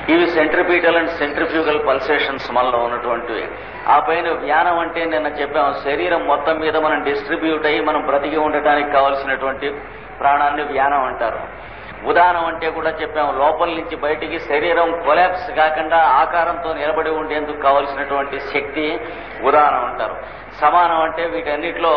ఇవి centripetal and centrifugal pulsations మనలో ఉన్నటువంటివి ఆ పైన వ్యానం అంటే నిన్న చెప్పాము శరీరం మొత్తం మీద మనం డిస్ట్రిబ్యూట్ అయ్యి మనం బ్రతికి ఉండటానికి కావలసినటువంటి ప్రాణాన్ని వ్యానం అంటారు ఉదాహరణ అంటే కూడా చెప్పాము లోపల నుంచి బయటికి శరీరం కొలాప్స్ కాకుండా ఆకారంతో నిలబడి ఉండేందుకు కావలసినటువంటి శక్తి ఉదాహరణ అంటారు సమానం అంటే వీటన్నిటిలో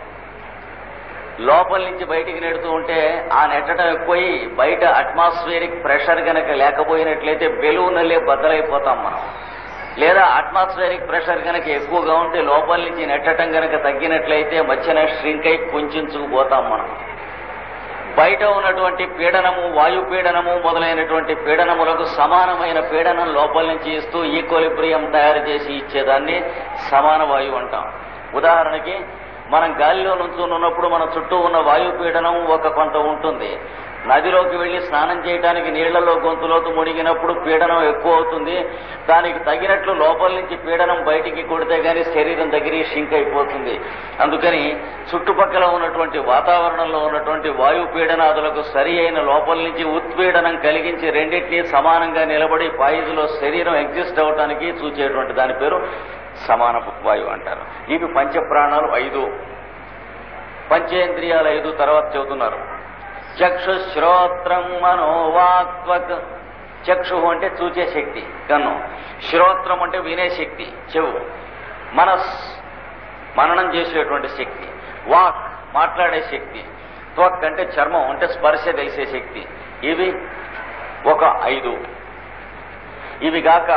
లోపల నుంచి బయటికి నెడుతూ ఉంటే ఆ నెట్టడం ఎక్కువై బయట అట్మాస్ఫియరిక్ ప్రెషర్ గనక లేకపోయినట్లయితే బెలూనలే బద్దలైపోతాం మనం లేదా అట్మాస్ఫియరిక్ ప్రెషర్ గనక ఎక్కువగా ఉంటే లోపల నుంచి నెట్టడం గనక తగ్గినట్లయితే మధ్యన ష్రింక్ అయి కుంచుకుపోతాం మనం బయట ఉన్నటువంటి పీడనము వాయు పీడనము మొదలైనటువంటి పీడనములకు సమానమైన పీడనం లోపల నుంచి ఇస్తూ ఈక్వలిబ్రియం తయారు చేసి ఇచ్చేదాన్ని సమాన వాయువు అంటాం ఉదాహరణకి మనం గాలిలో నుంచున్నప్పుడు మన చుట్టూ ఉన్న వాయు పీడనం ఒక కొంత ఉంటుంది నదిలోకి వెళ్లి స్నానం చేయడానికి నీళ్లలో గొంతులోతు మునిగినప్పుడు పీడనం ఎక్కువ అవుతుంది దానికి తగినట్లు లోపల నుంచి పీడనం బయటికి కొడితే గాని శరీరం దగ్గర షింక్ అయిపోతుంది అందుకని చుట్టుపక్కల ఉన్నటువంటి వాతావరణంలో ఉన్నటువంటి వాయు పీడనాదులకు సరి అయిన లోపల నుంచి ఉత్పీడనం కలిగించి రెండింటినీ సమానంగా నిలబడి పాయిజులో శరీరం ఎగ్జిస్ట్ అవడానికి చూచేటువంటి దాని పేరు సమాన వాయువు అంటారు ఇవి పంచప్రాణాలు ఐదు పంచేంద్రియాలు ఐదు తర్వాత చెబుతున్నారు చక్షు శ్రోత్రం మనోవాత్వక్ చక్షు అంటే చూచే శక్తి కన్ను శ్రోత్రం అంటే వినే శక్తి చెవు మనస్ మననం చేసేటువంటి శక్తి వాక్ మాట్లాడే శక్తి త్వక్ అంటే చర్మం అంటే స్పర్శ తెలిసే శక్తి ఇవి ఒక ఐదు ఇవి గాక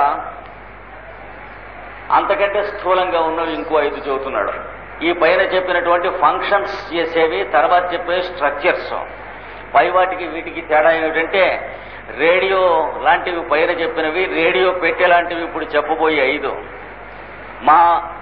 అంతకంటే స్థూలంగా ఉన్నవి ఇంకో ఐదు చెబుతున్నాడు ఈ పైన చెప్పినటువంటి ఫంక్షన్స్ చేసేవి తర్వాత చెప్పే స్ట్రక్చర్స్ పై వాటికి వీటికి తేడా ఏమిటంటే రేడియో లాంటివి పైన చెప్పినవి రేడియో పెట్టే లాంటివి ఇప్పుడు చెప్పబోయే ఐదు మా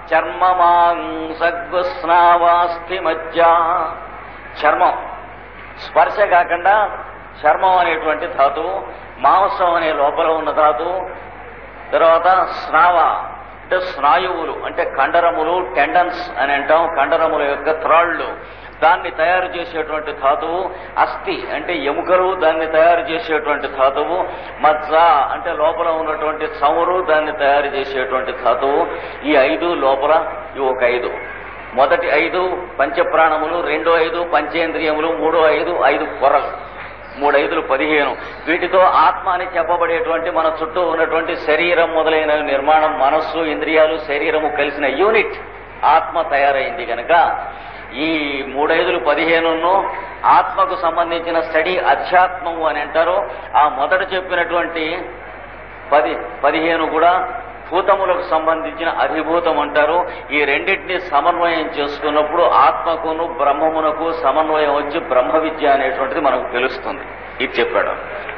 చర్మమాంసగ్స్నావాస్థి మధ్య చర్మం స్పర్శ కాకుండా చర్మం అనేటువంటి ధాతువు మాంసం అనే లోపల ఉన్న ధాతువు తర్వాత స్నావ అంటే స్నాయువులు అంటే కండరములు టెండన్స్ అని అంటాం కండరముల యొక్క త్రాళ్ళు దాన్ని తయారు చేసేటువంటి ధాతువు అస్థి అంటే ఎముకలు దాన్ని తయారు చేసేటువంటి ధాతువు మజ్జ అంటే లోపల ఉన్నటువంటి చమురు దాన్ని తయారు చేసేటువంటి ధాతువు ఈ ఐదు లోపల ఇవి ఒక ఐదు మొదటి ఐదు పంచప్రాణములు రెండో ఐదు పంచేంద్రియములు మూడో ఐదు ఐదు పొరలు మూడు ఐదులు పదిహేను వీటితో ఆత్మ అని చెప్పబడేటువంటి మన చుట్టూ ఉన్నటువంటి శరీరం మొదలైన నిర్మాణం మనస్సు ఇంద్రియాలు శరీరము కలిసిన యూనిట్ ఆత్మ తయారైంది కనుక ఈ మూడైదులు పదిహేనును ఆత్మకు సంబంధించిన స్టడీ అధ్యాత్మము అని అంటారు ఆ మొదట చెప్పినటువంటి పది పదిహేను కూడా భూతములకు సంబంధించిన అధిభూతం అంటారు ఈ రెండింటిని సమన్వయం చేసుకున్నప్పుడు ఆత్మకును బ్రహ్మమునకు సమన్వయం వచ్చి బ్రహ్మ విద్య అనేటువంటిది మనకు తెలుస్తుంది ఇది చెప్పాడు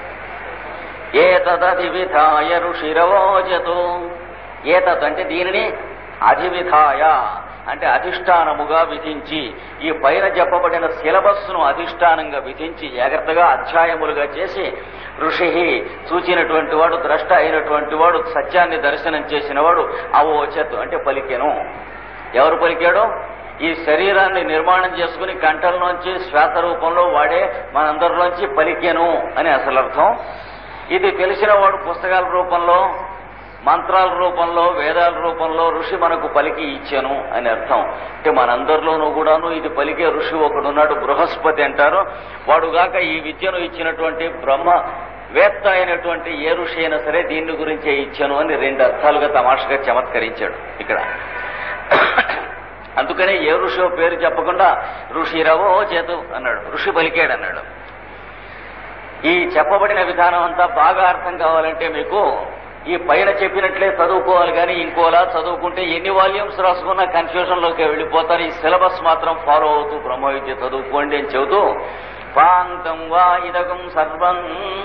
ఏతదధివిధాయ ఋషిరవోజతు ఏతత్ అంటే దీనిని అధివిధాయ అంటే అధిష్టానముగా విధించి ఈ పైన చెప్పబడిన సిలబస్ను అధిష్టానంగా విధించి జాగ్రత్తగా అధ్యాయములుగా చేసి ఋషి చూచినటువంటి వాడు ద్రష్ట అయినటువంటి వాడు సత్యాన్ని దర్శనం చేసిన వాడు అవోచత్ అంటే పలికెను ఎవరు పలికాడు ఈ శరీరాన్ని నిర్మాణం చేసుకుని కంఠంలోంచి శ్వాస రూపంలో వాడే మనందరిలోంచి పలికెను అని అసలు అర్థం ఇది తెలిసిన వాడు పుస్తకాల రూపంలో మంత్రాల రూపంలో వేదాల రూపంలో ఋషి మనకు పలికి ఇచ్చాను అని అర్థం అంటే మనందరిలోనూ కూడాను ఇది పలికే ఋషి ఒకడున్నాడు బృహస్పతి అంటారు వాడుగాక ఈ విద్యను ఇచ్చినటువంటి బ్రహ్మ వేత్త అయినటువంటి ఏ ఋషి అయినా సరే దీని గురించే ఇచ్చాను అని రెండు అర్థాలుగా తమాషగా చమత్కరించాడు ఇక్కడ అందుకనే ఏ ఋషో పేరు చెప్పకుండా ఋషి రవో చేతు అన్నాడు ఋషి పలికాడు అన్నాడు ఈ చెప్పబడిన విధానం అంతా బాగా అర్థం కావాలంటే మీకు ఈ పైన చెప్పినట్లే చదువుకోవాలి కానీ ఇంకోలా చదువుకుంటే ఎన్ని వాల్యూమ్స్ రాసుకున్నా కన్ఫ్యూజన్ లోకి వెళ్ళిపోతారు ఈ సిలబస్ మాత్రం ఫాలో అవుతూ బ్రహ్మ విద్య చదువుకోండి అని చెబుతూ పాంతం వా ఇదగం సర్వం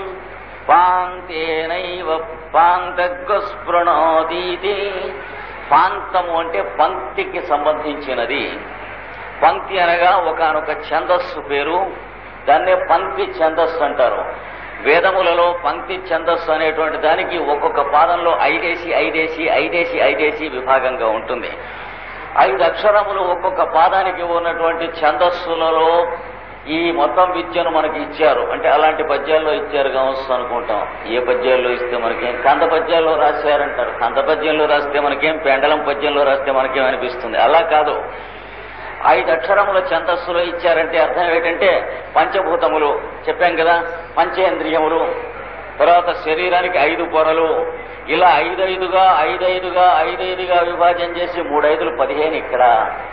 పాంతేనైవ పాంతస్పృణోదీతి పాంతము అంటే పంక్తికి సంబంధించినది పంక్తి అనగా ఒకనొక ఛందస్సు పేరు దాన్నే పంక్తి ఛందస్సు అంటారు వేదములలో పంక్తి ఛందస్సు అనేటువంటి దానికి ఒక్కొక్క పాదంలో ఐదేసి ఐదేసి ఐదేసి ఐదేసి విభాగంగా ఉంటుంది ఐదు అక్షరములు ఒక్కొక్క పాదానికి ఉన్నటువంటి ఛందస్సులలో ఈ మొత్తం విద్యను మనకి ఇచ్చారు అంటే అలాంటి పద్యాల్లో ఇచ్చారు కావచ్చు అనుకుంటాం ఏ పద్యాల్లో ఇస్తే మనకేం కంద పద్యాల్లో రాశారంటారు కంద పద్యంలో రాస్తే మనకేం పెండలం పద్యంలో రాస్తే మనకేం అనిపిస్తుంది అలా కాదు ఐదు అక్షరముల ఛందస్సులో ఇచ్చారంటే అర్థం ఏంటంటే పంచభూతములు చెప్పాం కదా పంచేంద్రియములు తర్వాత శరీరానికి ఐదు పొరలు ఇలా ఐదైదుగా ఐదైదుగా ఐదైదుగా విభాజన చేసి మూడైదులు పదిహేను ఇక్కడ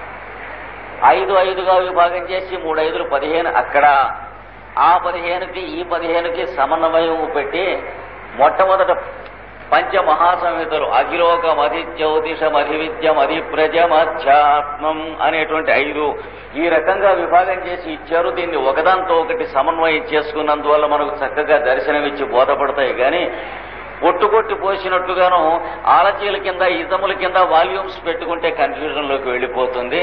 ఐదు ఐదుగా విభాగం చేసి మూడైదులు పదిహేను అక్కడ ఆ పదిహేనుకి ఈ పదిహేనుకి సమన్వయం పెట్టి మొట్టమొదట పంచమహాసమితులు అఖిలోకం అధి జ్యోతిషం అధి విద్యం అధి ప్రజమధ్యాత్మం అనేటువంటి ఐదు ఈ రకంగా విభాగం చేసి ఇచ్చారు దీన్ని ఒకదాంతో ఒకటి సమన్వయం చేసుకున్నందువల్ల మనకు చక్కగా దర్శనమిచ్చి బోధపడతాయి కానీ పొట్టుకొట్టి పోసినట్టుగాను ఆలచీల కింద ఇజముల కింద వాల్యూమ్స్ పెట్టుకుంటే కన్ఫ్యూజన్లోకి వెళ్ళిపోతుంది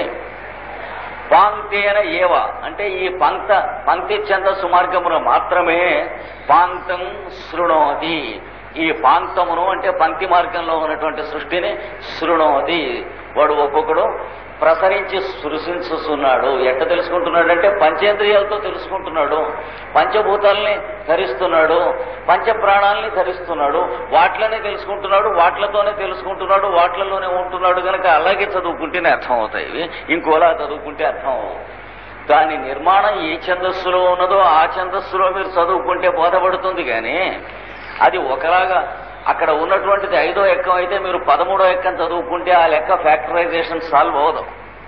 పాంక్తేన ఏవ అంటే ఈ పంక్త పంక్తి ఛందస్సు మార్గమును మాత్రమే పాంక్తం శృణోతి ఈ పాంక్తమును అంటే పంక్తి మార్గంలో ఉన్నటువంటి సృష్టిని శృణోతి వాడు ఒక్కొక్కడు ప్రసరించి సృశించుతున్నాడు ఎట్ట తెలుసుకుంటున్నాడు అంటే పంచేంద్రియాలతో తెలుసుకుంటున్నాడు పంచభూతాల్ని ధరిస్తున్నాడు పంచ ప్రాణాలని ధరిస్తున్నాడు వాట్లనే తెలుసుకుంటున్నాడు వాట్లతోనే తెలుసుకుంటున్నాడు వాట్లలోనే ఉంటున్నాడు కనుక అలాగే చదువుకుంటేనే అర్థం అవుతాయి ఇవి. ఇంకోలా చదువుకుంటే అర్థం అవ్వవు దాని నిర్మాణం ఏ ఛందస్సులో ఉన్నదో ఆ ఛందస్సులో మీరు చదువుకుంటే బోధపడుతుంది కానీ అది ఒకలాగా అక్కడ ఉన్నటువంటిది ఐదో ఎక్కం అయితే మీరు పదమూడో ఎక్కం చదువుకుంటే ఆ లెక్క ఫ్యాక్టరైజేషన్ సాల్వ్ అవ్వదు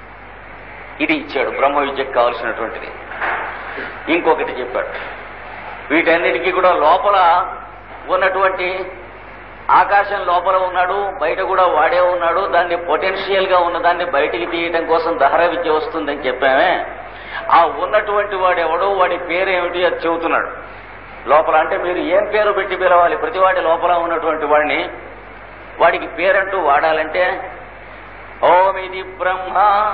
ఇది ఇచ్చాడు బ్రహ్మ విద్యకు కావలసినటువంటిది ఇంకొకటి చెప్పాడు వీటన్నిటికీ కూడా లోపల ఉన్నటువంటి ఆకాశం లోపల ఉన్నాడు బయట కూడా వాడే ఉన్నాడు దాన్ని పొటెన్షియల్ గా ఉన్న దాన్ని బయటికి తీయటం కోసం దహర విద్య వస్తుందని చెప్పామే ఆ ఉన్నటువంటి వాడు ఎవడో వాడి పేరేమిటి అది చెబుతున్నాడు లోపల అంటే మీరు ఏం పేరు పెట్టి పిలవాలి ప్రతివాడి లోపల ఉన్నటువంటి వాడిని వాడికి పేరంటూ వాడాలంటే ఓం ఇది బ్రహ్మ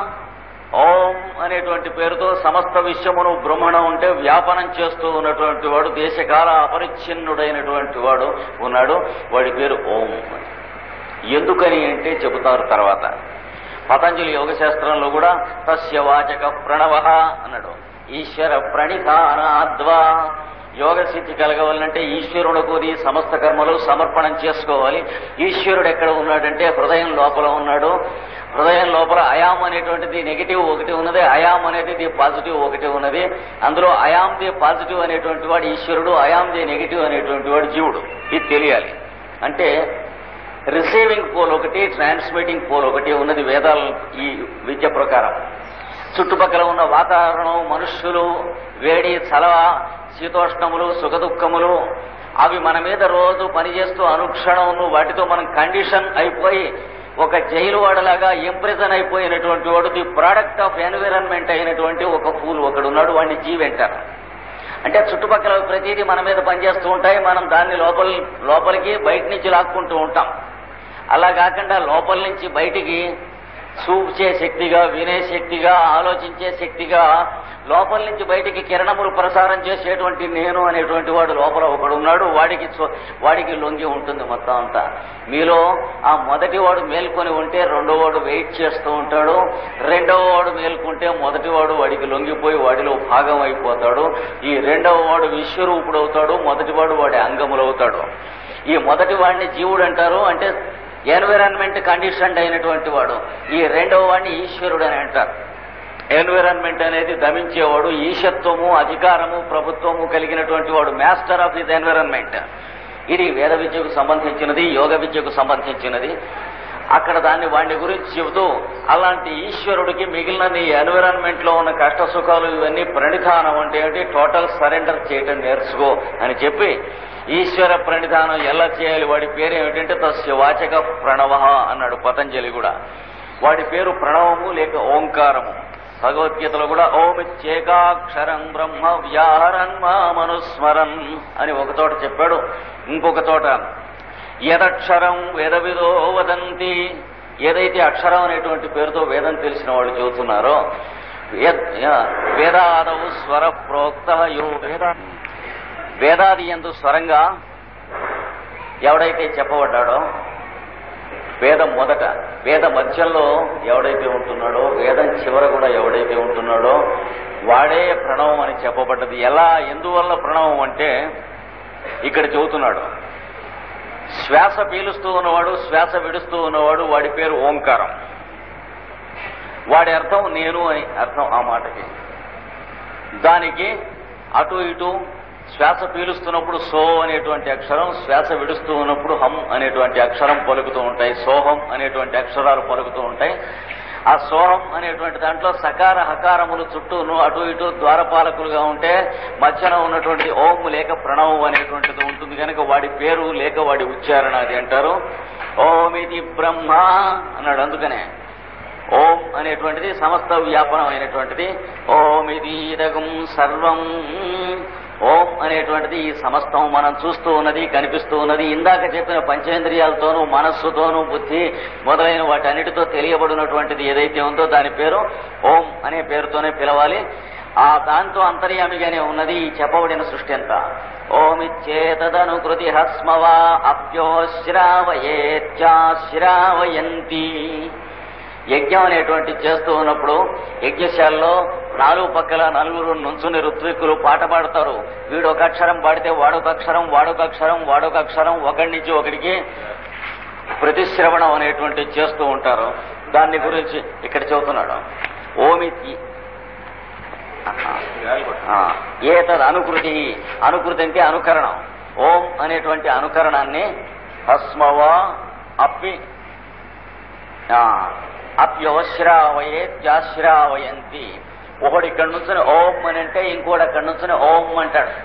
ఓం అనేటువంటి పేరుతో సమస్త విశ్వమును బ్రహ్మణ ఉంటే వ్యాపనం చేస్తూ ఉన్నటువంటి వాడు దేశకాల అపరిచ్ఛిన్నుడైనటువంటి వాడు ఉన్నాడు వాడి పేరు ఓం ఎందుకని అంటే చెబుతారు తర్వాత పతంజలి యోగ శాస్త్రంలో కూడా తస్య వాచక ప్రణవ అన్నాడు ఈశ్వర ప్రణిధానాద్వా యోగ స్థితి కలగవాలంటే ఈశ్వరుడుకు ఈ సమస్త కర్మలు సమర్పణం చేసుకోవాలి ఈశ్వరుడు ఎక్కడ ఉన్నాడంటే హృదయం లోపల ఉన్నాడు హృదయం లోపల అయాం అనేటువంటిది నెగిటివ్ ఒకటి ఉన్నది అయాం అనేది పాజిటివ్ ఒకటి ఉన్నది అందులో అయాంది పాజిటివ్ అనేటువంటి వాడు ఈశ్వరుడు అయాంది నెగిటివ్ అనేటువంటి వాడు జీవుడు ఇది తెలియాలి అంటే రిసీవింగ్ పోల్ ఒకటి ట్రాన్స్మిటింగ్ పోల్ ఒకటి ఉన్నది వేదాల ఈ విద్య ప్రకారం చుట్టుపక్కల ఉన్న వాతావరణం మనుష్యులు వేడి చలవ శీతోష్ణములు సుఖదుఖములు అవి మన మీద రోజు పనిచేస్తూ అనుక్షణం వాటితో మనం కండిషన్ అయిపోయి ఒక జైలు వాడలాగా ఇంప్రెజన్ అయిపోయినటువంటి వాడు ది ప్రోడక్ట్ ఆఫ్ ఎన్విరాన్మెంట్ అయినటువంటి ఒక ఫూల్ ఒకడున్నాడు వాడిని జీవి అంటారు అంటే చుట్టుపక్కల ప్రతిదీ మన మీద పనిచేస్తూ ఉంటాయి మనం దాన్ని లోపల లోపలికి బయట నుంచి లాక్కుంటూ ఉంటాం అలా కాకుండా లోపల నుంచి బయటికి చూచే శక్తిగా వినే శక్తిగా ఆలోచించే శక్తిగా లోపల నుంచి బయటికి కిరణములు ప్రసారం చేసేటువంటి నేను అనేటువంటి వాడు లోపల ఒకడు ఉన్నాడు వాడికి చో- వాడికి లొంగి ఉంటుంది మొత్తం అంతా మీలో ఆ మొదటి వాడు మేల్కొని ఉంటే రెండో వాడు వెయిట్ చేస్తూ ఉంటాడు రెండవ వాడు మేల్కొంటే మొదటి వాడు వాడికి లొంగిపోయి వాడిలో భాగం అయిపోతాడు ఈ రెండవ వాడు విశ్వరూపుడు అవుతాడు మొదటి వాడు వాడి అంగములవుతాడు ఈ మొదటి వాడిని జీవుడు అంటారు అంటే ఎన్విరాన్మెంట్ కండిషన్డ్ అయినటువంటి వాడు ఈ రెండవ వాడిని ఈశ్వరుడు అని అంటారు ఎన్విరాన్మెంట్ అనేది దమించేవాడు ఈశత్వము అధికారము ప్రభుత్వము కలిగినటువంటి వాడు మాస్టర్ ఆఫ్ దిస్ ఎన్విరాన్మెంట్ ఇది వేద విద్యకు సంబంధించినది యోగ విద్యకు సంబంధించినది అక్కడ దాన్ని వాడిని గురించి చెబుతూ అలాంటి ఈశ్వరుడికి మిగిలిన నీ ఎన్విరాన్మెంట్ లో ఉన్న కష్ట సుఖాలు ఇవన్నీ ప్రణిధానం అంటే ఏంటి టోటల్ సరెండర్ చేయటం నేర్చుకో అని చెప్పి ఈశ్వర ప్రణిధానం ఎలా చేయాలి వాడి పేరు ఏమిటంటే తస్య వాచక ప్రణవ అన్నాడు పతంజలి కూడా వాడి పేరు ప్రణవము లేక ఓంకారము భగవద్గీతలో కూడా ఓమిత్యేకాక్షరం బ్రహ్మ వ్యాహరన్ మామనుస్మరన్ అని ఒక చోట చెప్పాడు ఇంకొక చోట యదక్షరం వేదవిదో వదంతి ఏదైతే అక్షరం అనేటువంటి పేరుతో వేదం తెలిసిన వాళ్ళు చెబుతున్నారో వేద్- యా- వేదాదవు స్వర ప్రోక్త యో వేద వేదాది ఎందు స్వరంగా ఎవడైతే చెప్పబడ్డాడో వేదం మొదట వేద మధ్యంలో ఎవడైతే ఉంటున్నాడో వేదం చివర కూడా ఎవడైతే ఉంటున్నాడో వాడే ప్రణవం అని చెప్పబడ్డది ఎలా ఎందువల్ల ప్రణవం అంటే ఇక్కడ చెబుతున్నాడు శ్వాస పీలుస్తూ ఉన్నవాడు శ్వాస విడుస్తూ ఉన్నవాడు వాడి పేరు ఓంకారం వాడి అర్థం నేను అని అర్థం ఆ మాటకి దానికి అటు ఇటు శ్వాస పీలుస్తున్నప్పుడు సో అనేటువంటి అక్షరం శ్వాస విడుస్తూ ఉన్నప్పుడు హం అనేటువంటి అక్షరం పలుకుతూ ఉంటాయి సోహం అనేటువంటి అక్షరాలు పలుకుతూ ఉంటాయి ఆ సోహం అనేటువంటి దాంట్లో సకార హకారములు చుట్టూను అటు ఇటు ద్వారపాలకులుగా ఉంటే మధ్యన ఉన్నటువంటి ఓం లేక ప్రణవం అనేటువంటిది ఉంటుంది కనుక వాడి పేరు లేక వాడి ఉచ్చారణ అది అంటారు ఓమిది బ్రహ్మ అన్నాడు అందుకనే ఓం అనేటువంటిది సమస్త వ్యాపనం అయినటువంటిది ఓమిదీదగం సర్వం ఓం అనేటువంటిది ఈ సమస్తం మనం చూస్తూ ఉన్నది కనిపిస్తూ ఉన్నది ఇందాక చెప్పిన పంచేంద్రియాలతోనూ మనస్సుతోనూ బుద్ధి మొదలైన వాటన్నిటితో తెలియబడినటువంటిది ఏదైతే ఉందో దాని పేరు ఓం అనే పేరుతోనే పిలవాలి ఆ దాంతో అంతర్యామిగానే ఉన్నది ఈ చెప్పబడిన సృష్టి అంతా ఓమిచ్చేతదనుకృతి హస్మవా అప్యోశ్రావయేత్యాశ్రావయంతి యజ్ఞం అనేటువంటి చేస్తూ ఉన్నప్పుడు యజ్ఞశాలలో నాలుగు పక్కల నలుగురు నుంచుని ఋత్విక్కులు పాట పాడతారు వీడు ఒక అక్షరం పాడితే వాడొక అక్షరం వాడొక అక్షరం వాడొక అక్షరం ఒకటి నుంచి ఒకటికి ప్రతిశ్రవణం అనేటువంటి చేస్తూ ఉంటారు దాన్ని గురించి ఇక్కడ చెబుతున్నాడు ఓమితి ఏతద్ అనుకృతి అనుకృతి అంటే అనుకరణం ఓం అనేటువంటి అనుకరణాన్ని హస్మవా అప్పి అప్యవశ్రావయేత్యాశ్రావయంతి ఒకడు ఇక్కడ నుంచి ఓం అని అంటే ఇంకోటి అక్కడి నుంచి ఓం అంటాడు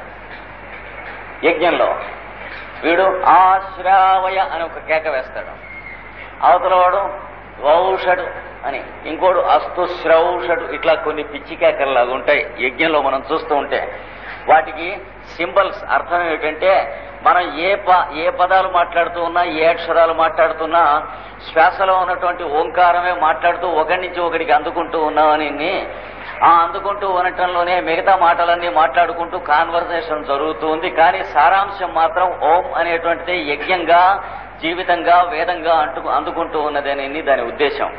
యజ్ఞంలో వీడు ఆశ్రావయ అని ఒక కేక వేస్తాడు అవతల వాడు వౌషడు అని ఇంకోడు అస్తు శ్రౌషడు ఇట్లా కొన్ని పిచ్చి కేకల్లాగా ఉంటాయి యజ్ఞంలో మనం చూస్తూ ఉంటే వాటికి సింబల్స్ అర్థం ఏమిటంటే మనం ఏ ప ఏ పదాలు మాట్లాడుతూ ఉన్నా ఏ అక్షరాలు మాట్లాడుతున్నా శ్వాసలో ఉన్నటువంటి ఓంకారమే మాట్లాడుతూ ఒకటి నుంచి ఒకటికి అందుకుంటూ ఉన్నామని ఆ అందుకుంటూ ఉండటంలోనే మిగతా మాటలన్నీ మాట్లాడుకుంటూ కాన్వర్సేషన్ జరుగుతుంది కానీ సారాంశం మాత్రం ఓం అనేటువంటిది యజ్ఞంగా జీవితంగా వేదంగా అంటు అందుకుంటూ ఉన్నదని దాని ఉద్దేశం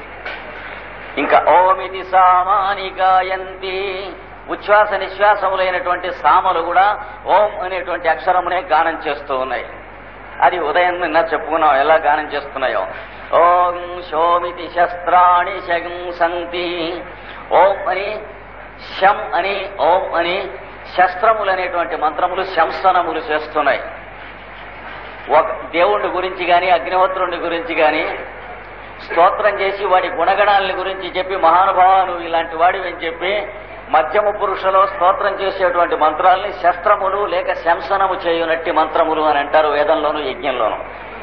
ఇంకా ఓమిది సామాని గాయంతి ఉచ్ఛ్వాస నిశ్వాసములైనటువంటి సామలు కూడా ఓం అనేటువంటి అక్షరమునే గానం చేస్తూ ఉన్నాయి అది ఉదయం నిన్న చెప్పుకున్నాం ఎలా గానం చేస్తున్నాయో ఓం శోమితి శస్త్రాణి శంసంతి ఓం అని శం అని ఓం అని శస్త్రములు అనేటువంటి మంత్రములు శంసనములు చేస్తున్నాయి ఒక దేవుడి గురించి గాని అగ్నిహోత్రుడి గురించి గాని స్తోత్రం చేసి వాడి గుణగణాలని గురించి చెప్పి మహానుభావ నువ్వు ఇలాంటి వాడివి అని చెప్పి మధ్యమ పురుషులో స్తోత్రం చేసేటువంటి మంత్రాల్ని శస్త్రములు లేక శంసనము చేయునట్టి మంత్రములు అని అంటారు వేదంలోను యజ్ఞంలోను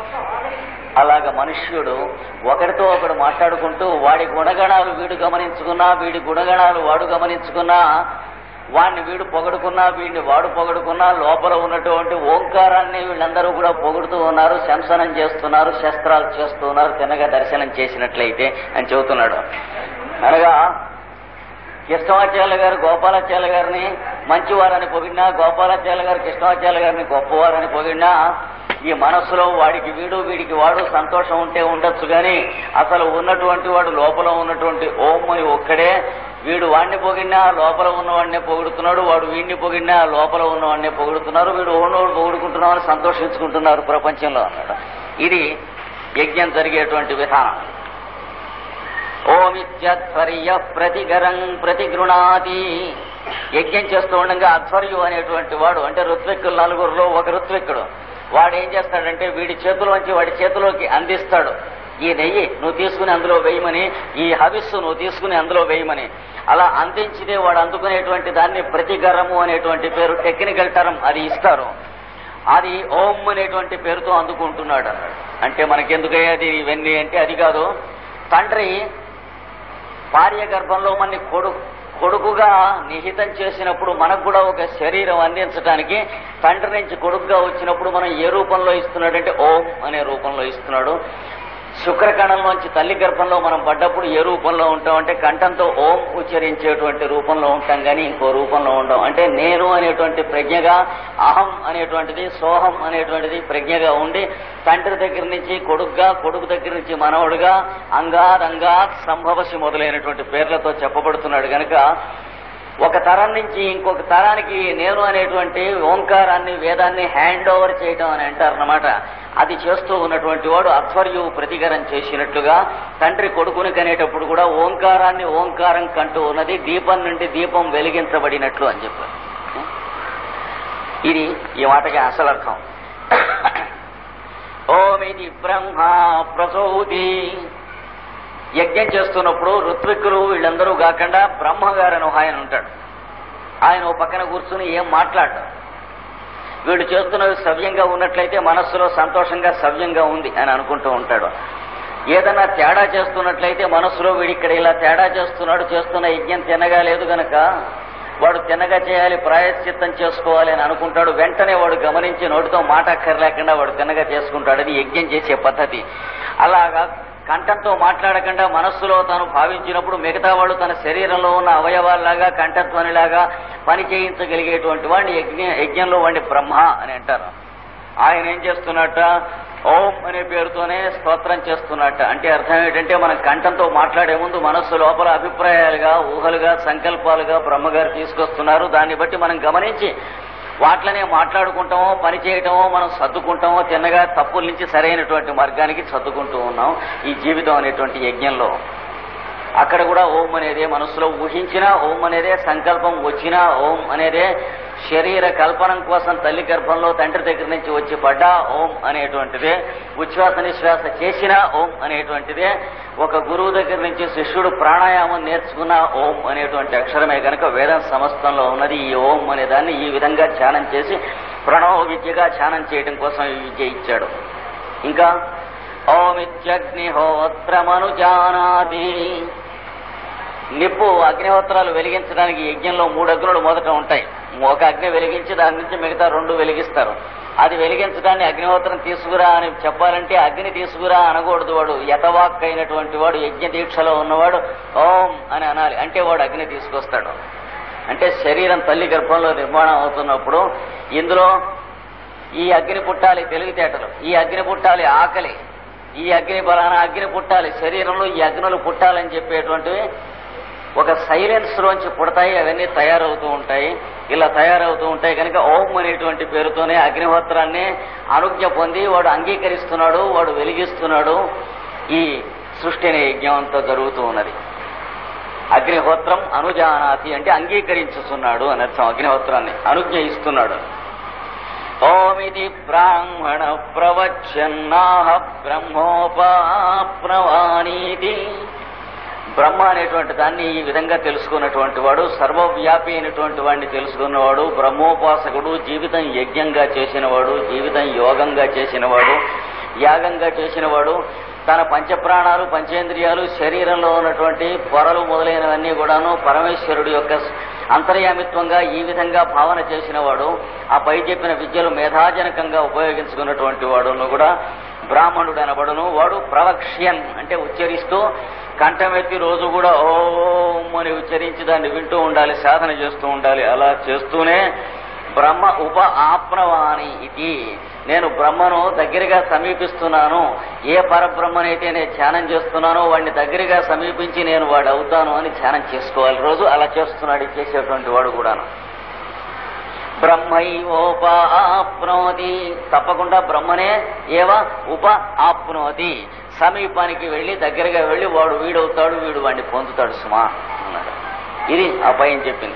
అలాగ మనుష్యుడు ఒకరితో ఒకడు మాట్లాడుకుంటూ వాడి గుణగణాలు వీడు గమనించుకున్నా వీడి గుణగణాలు వాడు గమనించుకున్నా వాడిని వీడు పొగడుకున్నా వీడిని వాడు పొగడుకున్నా లోపల ఉన్నటువంటి ఓంకారాన్ని వీళ్ళందరూ కూడా పొగుడుతూ ఉన్నారు శంసనం చేస్తున్నారు శస్త్రాలు చేస్తున్నారు తినగా దర్శనం చేసినట్లయితే అని చెబుతున్నాడు అనగా కృష్ణమాచార్య గారు గోపాలాచార్య గారిని మంచివారని పొగిడినా గోపాలాచార్య గారు కృష్ణమాచార్య గారిని గొప్పవారని పొగిడినా ఈ మనస్సులో వాడికి వీడు వీడికి వాడు సంతోషం ఉంటే ఉండొచ్చు కానీ అసలు ఉన్నటువంటి వాడు లోపల ఉన్నటువంటి ఓం అని ఒక్కడే వీడు వాడిని పొగిడినా లోపల ఉన్నవాడినే పొగుడుతున్నాడు వాడు వీడిని పొగిడినా లోపల ఉన్నవాడినే పొగుడుతున్నారు వీడు ఉన్నవాడు పొగుడుకుంటున్నామని సంతోషించుకుంటున్నారు ప్రపంచంలో అన్నాడు ఇది యజ్ఞం జరిగేటువంటి విధానం ఓమిత్యధ్వర్య ప్రతిగరం ప్రతిగృణాతి యజ్ఞం చేస్తూ ఉండగా అధ్వర్యు అనేటువంటి వాడు అంటే ఋత్విక్కులు నలుగురులో ఒక ఋత్విక్కుడు వాడు ఏం చేస్తాడంటే వీడి చేతిలోంచి వాడి చేతిలోకి అందిస్తాడు ఈ నెయ్యి నువ్వు తీసుకుని అందులో వేయమని ఈ హవిస్సు నువ్వు తీసుకుని అందులో వేయమని అలా అందించితే వాడు అందుకునేటువంటి దాన్ని ప్రతిగరము అనేటువంటి పేరు టెక్నికల్ టర్మ్ అది ఇస్తారు అది ఓం అనేటువంటి పేరుతో అందుకుంటున్నాడు అన్నాడు అంటే మనకెందుకయ్యేది ఇవన్నీ అంటే అది కాదు తండ్రి భార్య గర్భంలో మన కొడుకు కొడుకుగా నిహితం చేసినప్పుడు మనకు కూడా ఒక శరీరం అందించడానికి తండ్రి నుంచి కొడుకుగా వచ్చినప్పుడు మనం ఏ రూపంలో ఇస్తున్నాడంటే ఓం అనే రూపంలో ఇస్తున్నాడు శుక్రకణంలోంచి తల్లి గర్భంలో మనం పడ్డప్పుడు ఏ రూపంలో ఉంటాం అంటే కంఠంతో ఓం ఉచ్చరించేటువంటి రూపంలో ఉంటాం కానీ ఇంకో రూపంలో ఉండం అంటే నేను అనేటువంటి ప్రజ్ఞగా అహం అనేటువంటిది సోహం అనేటువంటిది ప్రజ్ఞగా ఉండి తండ్రి దగ్గర నుంచి కొడుకుగా కొడుకు దగ్గర నుంచి మనవడుగా అంగాద్ అంగాత్ సంభవసి మొదలైనటువంటి పేర్లతో చెప్పబడుతున్నాడు గనక ఒక తరం నుంచి ఇంకొక తరానికి నేను అనేటువంటి ఓంకారాన్ని వేదాన్ని హ్యాండ్ ఓవర్ చేయటం అని అంటారన్నమాట అది చేస్తూ ఉన్నటువంటి వాడు అధ్వర్యు ప్రతికరం చేసినట్లుగా తండ్రి కొడుకుని కనేటప్పుడు కూడా ఓంకారాన్ని ఓంకారం కంటూ ఉన్నది దీపం నుండి దీపం వెలిగించబడినట్లు అని చెప్పారు ఇది ఈ మాటకి అసలు అర్థం ఓమిది బ్రహ్మ ప్రసూతి యజ్ఞం చేస్తున్నప్పుడు ఋత్విక్కులు వీళ్ళందరూ కాకుండా బ్రహ్మగారని ఒక ఆయన ఉంటాడు ఆయన ఓ పక్కన కూర్చుని ఏం మాట్లాడడం వీడు చేస్తున్నది సవ్యంగా ఉన్నట్లయితే మనస్సులో సంతోషంగా సవ్యంగా ఉంది అని అనుకుంటూ ఉంటాడు ఏదన్నా తేడా చేస్తున్నట్లయితే మనస్సులో వీడు ఇక్కడ ఇలా తేడా చేస్తున్నాడు చేస్తున్న యజ్ఞం తినగా లేదు గనక వాడు తిన్నగా చేయాలి ప్రాయశ్చిత్తం చేసుకోవాలి అని అనుకుంటాడు వెంటనే వాడు గమనించి నోటితో మాట అక్కర్లేకుండా వాడు తిన్నగా చేసుకుంటాడు అది యజ్ఞం చేసే పద్ధతి అలాగా కంఠంతో మాట్లాడకుండా మనస్సులో తాను భావించినప్పుడు మిగతా వాళ్ళు తన శరీరంలో ఉన్న అవయవాల్లాగా కంఠధ్వనిలాగా పని చేయించగలిగేటువంటి వాడిని యజ్ఞ యజ్ఞంలో వాడిని బ్రహ్మ అని అంటారు ఆయన ఏం చేస్తున్నట్ట ఓం అనే పేరుతోనే స్తోత్రం చేస్తున్నట్ట అంటే అర్థం ఏంటంటే మనం కంఠంతో మాట్లాడే ముందు మనస్సు లోపల అభిప్రాయాలుగా ఊహలుగా సంకల్పాలుగా బ్రహ్మగారు తీసుకొస్తున్నారు దాన్ని బట్టి మనం గమనించి వాట్లనే మాట్లాడుకుంటామో పని చేయటమో మనం సర్దుకుంటామో తిన్నగా తప్పుల నుంచి సరైనటువంటి మార్గానికి సర్దుకుంటూ ఉన్నాం ఈ జీవితం అనేటువంటి యజ్ఞంలో అక్కడ కూడా ఓం అనేదే మనసులో ఊహించినా ఓం అనేదే సంకల్పం వచ్చినా ఓం అనేదే శరీర కల్పనం కోసం తల్లి గర్భంలో తండ్రి దగ్గర నుంచి వచ్చి పడ్డా ఓం అనేటువంటిదే ఉచ్ఛ్వాస నిశ్వాస చేసినా ఓం అనేటువంటిదే ఒక గురువు దగ్గర నుంచి శిష్యుడు ప్రాణాయామం నేర్చుకున్న ఓం అనేటువంటి అక్షరమే కనుక వేదం సమస్తంలో ఉన్నది ఈ ఓం అనే దాన్ని ఈ విధంగా ధ్యానం చేసి ప్రణవ విద్యగా ధ్యానం చేయడం కోసం ఈ విద్య ఇచ్చాడు ఇంకా ఓమిత్యగ్నిహోత్రమనుజానాతి నిప్పు అగ్నిహోత్రాలు వెలిగించడానికి యజ్ఞంలో మూడు అగ్నులు మొదట ఉంటాయి ఒక అగ్ని వెలిగించి దాని నుంచి మిగతా రెండు వెలిగిస్తారు అది వెలిగించడాన్ని అగ్నిహోత్రం తీసుకురా అని చెప్పాలంటే అగ్ని తీసుకురా అనకూడదు వాడు యతవాక్ అయినటువంటి వాడు యజ్ఞ దీక్షలో ఉన్నవాడు ఓం అని అనాలి అంటే వాడు అగ్ని తీసుకొస్తాడు అంటే శరీరం తల్లి గర్భంలో నిర్మాణం అవుతున్నప్పుడు ఇందులో ఈ అగ్ని పుట్టాలి తెలివితేటలు ఈ అగ్ని పుట్టాలి ఆకలి ఈ అగ్ని బలాన అగ్ని పుట్టాలి శరీరంలో ఈ అగ్నులు పుట్టాలని చెప్పేటువంటివి ఒక సైలెన్స్ లోంచి పుడతాయి అవన్నీ తయారవుతూ ఉంటాయి ఇలా తయారవుతూ ఉంటాయి కనుక ఓం అనేటువంటి పేరుతోనే అగ్నిహోత్రాన్ని అనుజ్ఞ పొంది వాడు అంగీకరిస్తున్నాడు వాడు వెలిగిస్తున్నాడు ఈ సృష్టి అనే యజ్ఞం అంతా జరుగుతూ ఉన్నది అగ్నిహోత్రం అనుజానాతి అంటే అంగీకరించుతున్నాడు అని అర్థం అగ్నిహోత్రాన్ని అనుజ్ఞ ఇస్తున్నాడు ఓమిది బ్రాహ్మణ ప్రవచన్నాహ బ్రహ్మోపాప్నవానీతి బ్రహ్మ అనేటువంటి దాన్ని ఈ విధంగా తెలుసుకున్నటువంటి వాడు సర్వవ్యాపి అయినటువంటి వాడిని తెలుసుకున్నవాడు బ్రహ్మోపాసకుడు జీవితం యజ్ఞంగా చేసినవాడు జీవితం యోగంగా చేసినవాడు యాగంగా చేసినవాడు తన పంచప్రాణాలు పంచేంద్రియాలు శరీరంలో ఉన్నటువంటి పొరలు మొదలైనవన్నీ కూడాను పరమేశ్వరుడు యొక్క అంతర్యామిత్వంగా ఈ విధంగా భావన చేసినవాడు ఆ పై చెప్పిన విద్యలు మేధాజనకంగా ఉపయోగించుకున్నటువంటి వాడును కూడా బ్రాహ్మణుడు అనబడును వాడు ప్రవక్ష్యన్ అంటే ఉచ్చరిస్తూ కంఠమెత్తి రోజు కూడా ఓం అని ఉచ్చరించి దాన్ని వింటూ ఉండాలి సాధన చేస్తూ ఉండాలి అలా చేస్తూనే బ్రహ్మ ఉప ఆప్నవాణి ఇది నేను బ్రహ్మను దగ్గరగా సమీపిస్తున్నాను ఏ పరబ్రహ్మనైతే నేను ధ్యానం చేస్తున్నానో వాడిని దగ్గరగా సమీపించి నేను వాడు అవుతాను అని ధ్యానం చేసుకోవాలి రోజు అలా చేస్తున్నాడు ఈ చేసేటువంటి వాడు కూడాను బ్రహ్మైవోప ఆప్నోతి తప్పకుండా బ్రహ్మనే ఏవ ఉప ఆప్నోతి సమీపానికి వెళ్ళి దగ్గరగా వెళ్ళి వాడు వీడవుతాడు వీడు వాడిని పొందుతాడు సుమా అన్నాడు ఇది అపాయం చెప్పింది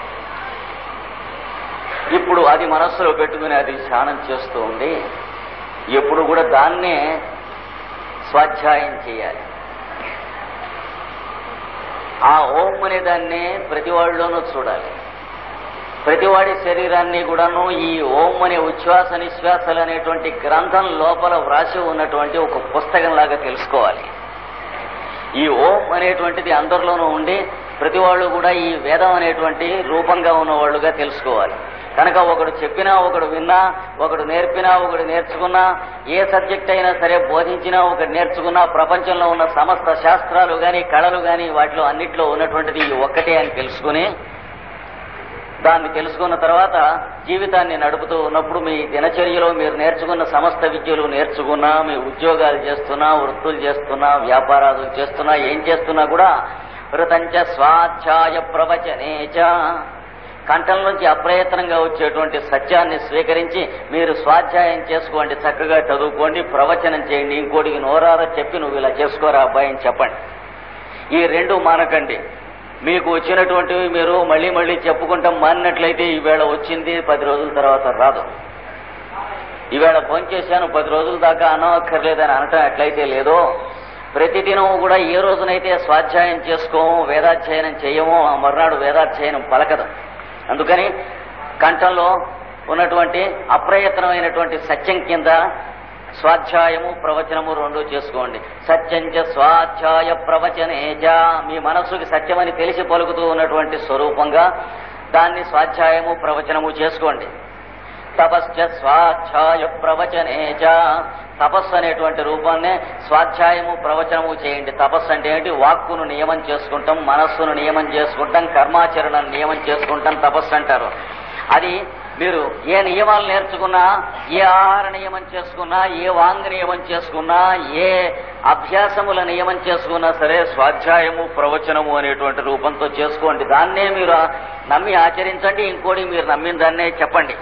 ఇప్పుడు అది మనస్సులో పెట్టుకుని అది ధ్యానం చేస్తూ ఉండి ఎప్పుడు కూడా దాన్నే స్వాధ్యాయం చేయాలి ఆ ఓం అనే దాన్నే ప్రతి వాళ్ళలోనూ చూడాలి ప్రతివాడి శరీరాన్ని కూడాను ఈ ఓం అనే ఉచ్ఛ్వాస నిశ్వాసలు అనేటువంటి గ్రంథం లోపల వ్రాసి ఉన్నటువంటి ఒక పుస్తకం లాగా తెలుసుకోవాలి ఈ ఓం అనేటువంటిది అందరిలోనూ ఉండి ప్రతి వాళ్ళు కూడా ఈ వేదం అనేటువంటి రూపంగా ఉన్నవాళ్ళుగా తెలుసుకోవాలి కనుక ఒకడు చెప్పినా ఒకడు విన్నా ఒకడు నేర్పినా ఒకడు నేర్చుకున్నా ఏ సబ్జెక్ట్ అయినా సరే బోధించినా ఒకటి నేర్చుకున్నా ప్రపంచంలో ఉన్న సమస్త శాస్త్రాలు గాని కళలు గాని వాటిలో అన్నిట్లో ఉన్నటువంటిది ఈ ఒక్కటే అని తెలుసుకుని దాన్ని తెలుసుకున్న తర్వాత జీవితాన్ని నడుపుతూ ఉన్నప్పుడు మీ దినచర్యలో మీరు నేర్చుకున్న సమస్త విద్యలు నేర్చుకున్నా మీ ఉద్యోగాలు చేస్తున్నా వృత్తులు చేస్తున్నా వ్యాపారాలు చేస్తున్నా ఏం చేస్తున్నా కూడా ఋతంచ స్వాధ్యాయ ప్రవచనే చ కంఠం నుంచి అప్రయత్నంగా వచ్చేటువంటి సత్యాన్ని స్వీకరించి మీరు స్వాధ్యాయం చేసుకోండి చక్కగా చదువుకోండి ప్రవచనం చేయండి ఇంకోటికి నోరార చెప్పి నువ్వు ఇలా చేసుకోరా అబ్బాయి అని చెప్పండి ఈ రెండు మానకండి మీకు వచ్చినటువంటివి మీరు మళ్ళీ మళ్ళీ చెప్పుకుంటాం మానినట్లయితే ఈవేళ వచ్చింది పది రోజుల తర్వాత రాదు ఈవేళ ఫోన్ చేశాను పది రోజుల దాకా అనవక్కర్లేదని అనటం ఎట్లయితే లేదో ప్రతిదినం కూడా ఏ రోజునైతే స్వాధ్యాయం చేసుకోమో వేదాధ్యయనం చేయమో ఆ మర్నాడు వేదాధ్యయనం పలకదు అందుకని కంఠంలో ఉన్నటువంటి అప్రయత్నమైనటువంటి సత్యం కింద స్వాధ్యాయము ప్రవచనము రెండు చేసుకోండి సత్యంచ స్వాధ్యాయ ప్రవచనేజ మీ మనస్సుకి సత్యమని తెలిసి పలుకుతూ ఉన్నటువంటి స్వరూపంగా దాన్ని స్వాధ్యాయము ప్రవచనము చేసుకోండి తపశ్చ స్వాధ్యాయ ప్రవచనేజ తపస్సు అనేటువంటి రూపాన్నే స్వాధ్యాయము ప్రవచనము చేయండి తపస్సు అంటే ఏంటి వాక్కును నియమం చేసుకుంటాం మనస్సును నియమం చేసుకుంటాం కర్మాచరణ నియమం చేసుకుంటాం తపస్సు అంటారు అది మీరు ఏ నియమాలు నేర్చుకున్నా ఏ ఆహార నియమం చేసుకున్నా ఏ వాంగ్ నియమం చేసుకున్నా ఏ అభ్యాసముల నియమం చేసుకున్నా సరే స్వాధ్యాయము ప్రవచనము అనేటువంటి రూపంతో చేసుకోండి దాన్నే మీరు నమ్మి ఆచరించండి ఇంకోటి మీరు నమ్మిన దాన్నే చెప్పండి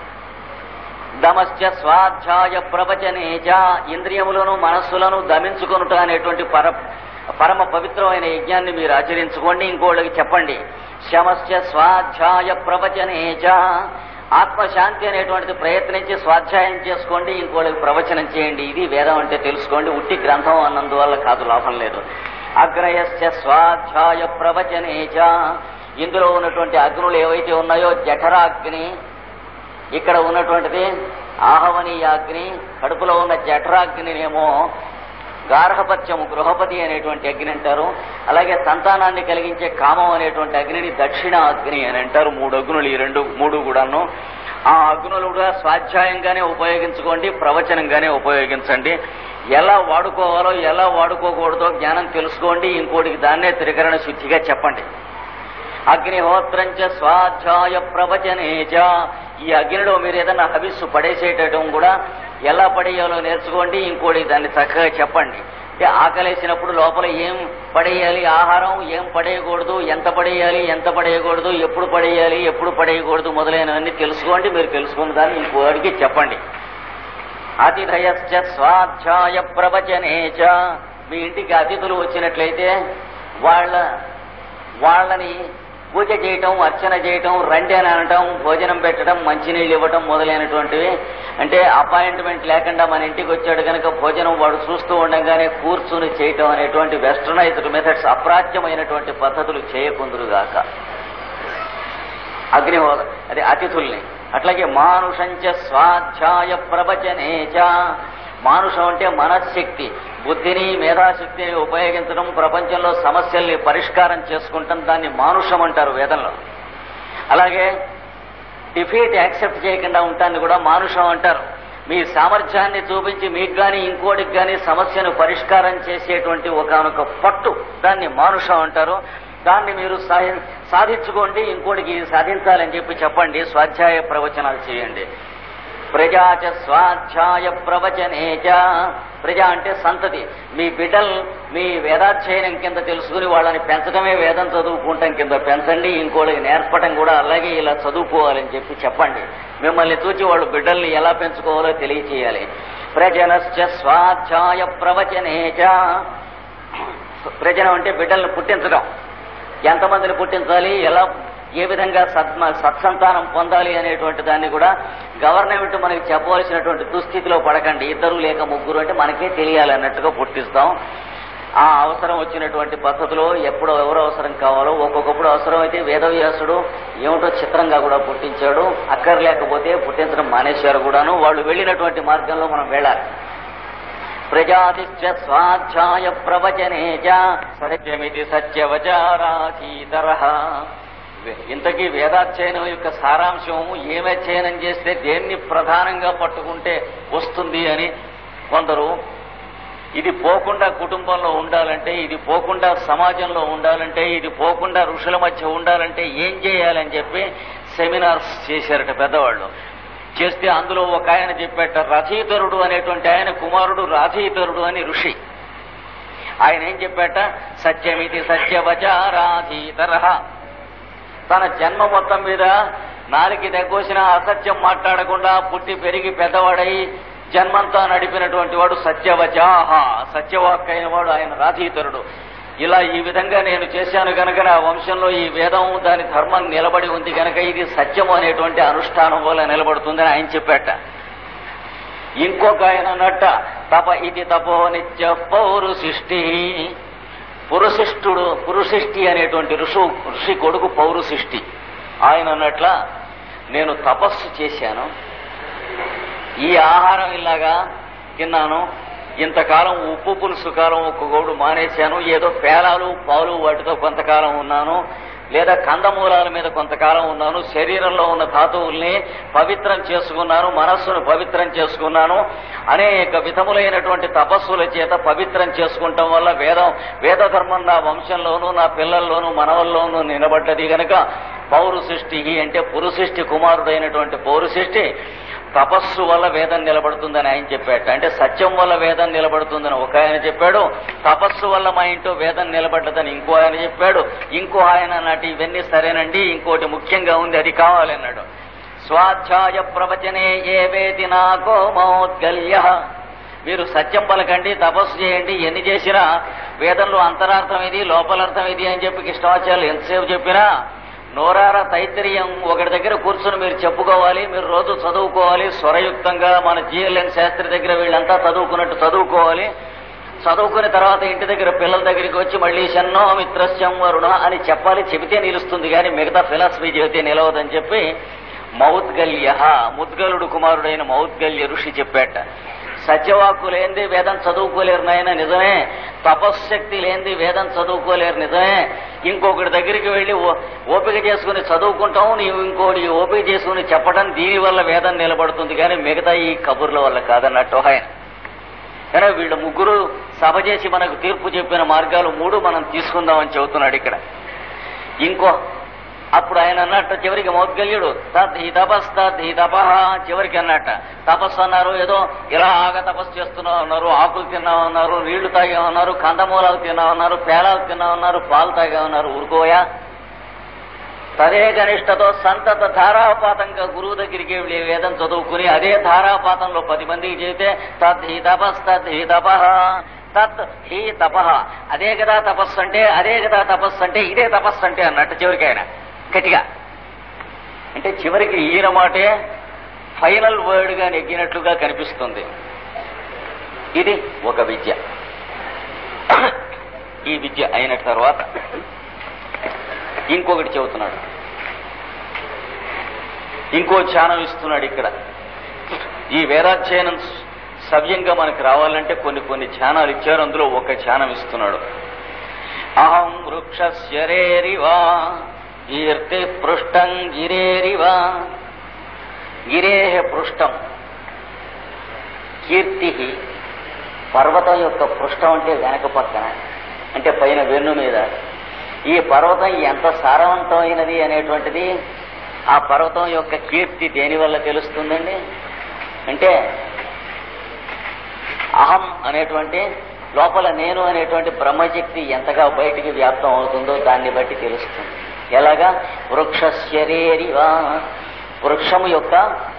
దమశ్చ స్వాధ్యాయ ప్రవచనేజ ఇంద్రియములను మనస్సులను దమించుకొనుట అనేటువంటి పర పరమ పవిత్రమైన యజ్ఞాన్ని మీరు ఆచరించుకోండి ఇంకోళ్ళకి చెప్పండి శమశ్చ స్వాధ్యాయ ప్రవచనేజ ఆత్మశాంతి అనేటువంటిది ప్రయత్నించి స్వాధ్యాయం చేసుకోండి ఇంకోళ్ళకి ప్రవచనం చేయండి ఇది వేదం అంటే తెలుసుకోండి ఉట్టి గ్రంథం అన్నందువల్ల కాదు లాభం లేదు అగ్రయశ్చ స్వాధ్యాయ ప్రవచనేజ ఇందులో ఉన్నటువంటి అగ్నులు ఏవైతే ఉన్నాయో జఠరాగ్ని ఇక్కడ ఉన్నటువంటిది ఆహవనీయాగ్ని కడుపులో ఉన్న జఠరాగ్నినేమో గార్హపత్యము గృహపతి అనేటువంటి అగ్ని అంటారు అలాగే సంతానాన్ని కలిగించే కామం అనేటువంటి అగ్నిని దక్షిణ అగ్ని అని అంటారు మూడు అగ్నులు ఈ రెండు మూడు కూడాను ఆ అగ్నులు కూడా స్వాధ్యాయంగానే ఉపయోగించుకోండి ప్రవచనంగానే ఉపయోగించండి ఎలా వాడుకోవాలో ఎలా వాడుకోకూడదో జ్ఞానం తెలుసుకోండి ఇంకోటికి దాన్నే త్రికరణ శుద్ధిగా చెప్పండి అగ్నిహోత్రంచ స్వాధ్యాయ ప్రవచనేచ ఈ అగ్నిలో మీరు ఏదైనా హవిస్సు పడేసేటటం కూడా ఎలా పడేయాలో నేర్చుకోండి ఇంకోటి దాన్ని చక్కగా చెప్పండి అంటే ఆకలేసినప్పుడు లోపల ఏం పడేయాలి ఆహారం ఏం పడేయకూడదు ఎంత పడేయాలి ఎంత పడేయకూడదు ఎప్పుడు పడేయాలి ఎప్పుడు పడేయకూడదు మొదలైనవన్నీ తెలుసుకోండి మీరు తెలుసుకున్న దాన్ని ఇంకోటికి చెప్పండి అతిథయశ్చ స్వాధ్యాయ ప్రవచనేచ మీ ఇంటికి అతిథులు వచ్చినట్లయితే వాళ్ళ వాళ్ళని పూజ చేయటం అర్చన చేయటం రండి అని అనటం భోజనం పెట్టడం మంచినీళ్ళు ఇవ్వటం మొదలైనటువంటివి అంటే అపాయింట్మెంట్ లేకుండా మన ఇంటికి వచ్చాడు కనుక భోజనం వాడు చూస్తూ ఉండగానే కూర్చుని చేయటం అనేటువంటి వెస్టర్నైజ్డ్ మెథడ్స్ అప్రాచ్యమైనటువంటి పద్ధతులు చేయకుందురుగాక అగ్నిహోద అది అతిథుల్ని అట్లాగే మానుషంచ స్వాధ్యాయ ప్రవచనేచ మానుషం అంటే మనశ్శక్తి బుద్ధిని మేధాశక్తిని ఉపయోగించడం ప్రపంచంలో సమస్యల్ని పరిష్కారం చేసుకుంటాం దాన్ని మానుషం అంటారు వేదంలో అలాగే డిఫీట్ యాక్సెప్ట్ చేయకుండా ఉంటాన్ని కూడా మానుషం అంటారు మీ సామర్థ్యాన్ని చూపించి మీకు కానీ ఇంకోటికి కానీ సమస్యను పరిష్కారం చేసేటువంటి ఒకనొక పట్టు దాన్ని మానుషం అంటారు దాన్ని మీరు సాధి- సాధించుకోండి ఇంకోటికి సాధించాలని చెప్పి చెప్పండి స్వాధ్యాయ ప్రవచనాలు చేయండి ప్రజాచ స్వాధ్యాయ ప్రవచనేచ ప్రజ అంటే సంతతి మీ బిడ్డలు మీ వేదాధ్యయనం కింద తెలుసుకుని వాళ్ళని పెంచడమే వేదం చదువుకుంటాం కింద పెంచండి ఇంకోళ్ళకి నేర్పడం కూడా అలాగే ఇలా చదువుకోవాలని చెప్పి చెప్పండి మిమ్మల్ని చూచి వాళ్ళు బిడ్డల్ని ఎలా పెంచుకోవాలో తెలియచేయాలి ప్రజనశ్చ స్వాధ్యాయ ప్రవచనేచ ప్రజనం అంటే బిడ్డల్ని పుట్టించడం ఎంతమందిని పుట్టించాలి ఎలా ఏ విధంగా సత్మ సత్సంతానం పొందాలి అనేటువంటి దాన్ని కూడా గవర్నమెంట్ మనకి చెప్పవలసినటువంటి దుస్థితిలో పడకండి ఇద్దరు లేక ముగ్గురు అంటే మనకే తెలియాలి అన్నట్టుగా పుట్టిస్తాం ఆ అవసరం వచ్చినటువంటి పద్ధతిలో ఎప్పుడు ఎవరు అవసరం కావాలో ఒక్కొక్కప్పుడు అవసరం అయితే వేదవ్యాసుడు ఏమిటో చిత్రంగా కూడా పుట్టించాడు అక్కర్లేకపోతే పుట్టించడం మానేశారు కూడాను వాళ్ళు వెళ్ళినటువంటి మార్గంలో మనం వెళ్ళాలి ప్రజాతిశ్చ స్వాధ్యాయ ప్రవచనేజ సత్యమితి సత్యవచారాధీతర ఇంతకీ వేదాధ్యయనం యొక్క సారాంశం ఏమి అధ్యయనం చేస్తే దేన్ని ప్రధానంగా పట్టుకుంటే వస్తుంది అని కొందరు ఇది పోకుండా కుటుంబంలో ఉండాలంటే ఇది పోకుండా సమాజంలో ఉండాలంటే ఇది పోకుండా ఋషుల మధ్య ఉండాలంటే ఏం చేయాలని చెప్పి సెమినార్స్ చేశారట పెద్దవాళ్ళు చేస్తే అందులో ఒక ఆయన చెప్పాట రథీతరుడు అనేటువంటి ఆయన కుమారుడు రాధీతరుడు అని ఋషి ఆయన ఏం చెప్పాట సత్యమితి సత్యవచారాధీతర తన జన్మ మొత్తం మీద నాలుగు దగ్గోసిన అసత్యం మాట్లాడకుండా పుట్టి పెరిగి పెద్దవాడై జన్మంతా నడిపినటువంటి వాడు సత్యవచాహ సత్యవాక్ అయిన వాడు ఆయన రాధీతరుడు ఇలా ఈ విధంగా నేను చేశాను గనక నా వంశంలో ఈ వేదం దాని ధర్మం నిలబడి ఉంది గనక ఇది సత్యము అనేటువంటి అనుష్ఠానం వల్ల నిలబడుతుందని ఆయన చెప్పాట ఇంకొక ఆయన అన్నట్ట తప ఇది తపో నిత్య పౌరుశిష్టి పురుషిష్ఠుడు పురుషిష్టి అనేటువంటి ఋషు ఋషి కొడుకు పౌరుశిష్టి ఆయన అన్నట్ల నేను తపస్సు చేశాను ఈ ఆహారం ఇలాగా తిన్నాను ఇంతకాలం ఉప్పు పులుసు కాలం ఒక గోడు మానేశాను ఏదో పేలాలు పాలు వాటితో కొంతకాలం ఉన్నాను లేదా కందమూలాల మీద కొంతకాలం ఉన్నాను శరీరంలో ఉన్న ధాతువుల్ని పవిత్రం చేసుకున్నాను మనస్సును పవిత్రం చేసుకున్నాను అనేక విధములైనటువంటి తపస్సుల చేత పవిత్రం చేసుకుంటాం వల్ల వేదం వేద ధర్మం నా వంశంలోనూ నా పిల్లల్లోనూ మనవల్లోనూ నిలబడ్డది గనక పౌరుశిష్టి అంటే పురుషిష్టి కుమారుడైనటువంటి పౌరుశిష్టి తపస్సు వల్ల వేదం నిలబడుతుందని ఆయన చెప్పాడు అంటే సత్యం వల్ల వేదం నిలబడుతుందని ఒక ఆయన చెప్పాడు తపస్సు వల్ల మా ఇంట్లో వేదం నిలబడ్డదని ఇంకో ఆయన చెప్పాడు ఇంకో ఆయన నాటి ఇవన్నీ సరేనండి ఇంకోటి ముఖ్యంగా ఉంది అది కావాలన్నాడు స్వాధ్యాయ ప్రవచనే ఏ వేది నాకో మౌద్గల్య మీరు సత్యం పలకండి తపస్సు చేయండి ఎన్ని చేసినా వేదంలో అంతరార్థం ఇది లోపలార్థం ఇది అని చెప్పి కృష్ణాచార్యులు ఎంతసేపు చెప్పినా నోరార తైత్తరీయం ఒకటి దగ్గర కూర్చుని మీరు చెప్పుకోవాలి మీరు రోజు చదువుకోవాలి స్వరయుక్తంగా మన జిఎల్ఎన్ శాస్త్రి దగ్గర వీళ్ళంతా చదువుకున్నట్టు చదువుకోవాలి చదువుకున్న తర్వాత ఇంటి దగ్గర పిల్లల దగ్గరికి వచ్చి మళ్ళీ శన్నో మిత్రస్యం వరుణ అని చెప్పాలి చెబితే నిలుస్తుంది కానీ మిగతా ఫిలాసఫీ చెబితే నిలవదని చెప్పి మౌద్గల్య ముద్గలుడు కుమారుడైన మౌద్గల్య ఋషి చెప్పాట సత్యవాక్కు లేనిది వేదం చదువుకోలేరు నాయన నిజమే తపశ్శక్తి లేనిది వేదం చదువుకోలేరు నిజమే ఇంకొకటి దగ్గరికి వెళ్ళి ఓ- ఓపిక చేసుకుని చదువుకుంటాం నీవు ఇంకోటి ఓపిక చేసుకుని చెప్పడం దీని వల్ల వేదం నిలబడుతుంది కానీ మిగతా ఈ కబుర్ల వల్ల కాదన్నట్టు ఆయన కానీ వీళ్ళ ముగ్గురు సభ చేసి మనకు తీర్పు చెప్పిన మార్గాలు మూడు మనం తీసుకుందామని చెబుతున్నాడు ఇక్కడ ఇంకో అప్పుడు ఆయన అన్నట్టు చివరికి మౌద్గల్యుడు తద్ హి తపస్ తద్ హి తపహ చివరికి అన్నట్ట తపస్సు అన్నారు ఏదో ఇలాగా తపస్సు చేస్తున్నావు అన్నారు ఆకులు తిన్నామన్నారు నీళ్లు తాగామన్నారు కందమూలాలు తిన్నామన్నారు పేలాలు తిన్నామన్నారు పాలు తాగామన్నారు ఊరుకోయా తదే గనిష్టతో సంతత ధారాపాతంగా గురువు దగ్గరికి వెళ్ళి వేదం చదువుకుని అదే ధారాపాతంలో పది మందికి చెబితే తద్ హి తపస్ తద్ హి తపహ తత్ హి తపహ అదే కదా తపస్సు అంటే అదే కదా తపస్సు అంటే ఇదే తపస్సు అంటే అన్నట్టు చివరికి ఆయన గట్టిగా అంటే చివరికి ఈయన మాటే ఫైనల్ వర్డ్ గా నెగ్గినట్లుగా కనిపిస్తుంది ఇది ఒక విద్య ఈ విద్య అయిన తర్వాత ఇంకొకటి చెబుతున్నాడు ఇంకో ధ్యానం ఇస్తున్నాడు ఇక్కడ ఈ వేదాధ్యయనం సవ్యంగా మనకు రావాలంటే కొన్ని కొన్ని ధ్యానాలు ఇచ్చారు అందులో ఒక ధ్యానం ఇస్తున్నాడు అహం వృక్షరేరివా కీర్తి పృష్టం గిరేరివా గిరే పృష్టం కీర్తి పర్వతం యొక్క పృష్టం అంటే వెనక పక్కన అంటే పైన వెన్ను మీద ఈ పర్వతం ఎంత సారవంతమైనది అనేటువంటిది ఆ పర్వతం యొక్క కీర్తి దేని వల్ల తెలుస్తుందండి అంటే అహం అనేటువంటి లోపల నేను అనేటువంటి బ్రహ్మశక్తి ఎంతగా బయటికి వ్యాప్తం అవుతుందో దాన్ని బట్టి తెలుస్తుంది ఎలాగా వృక్షశరీరివా వృక్షము యొక్క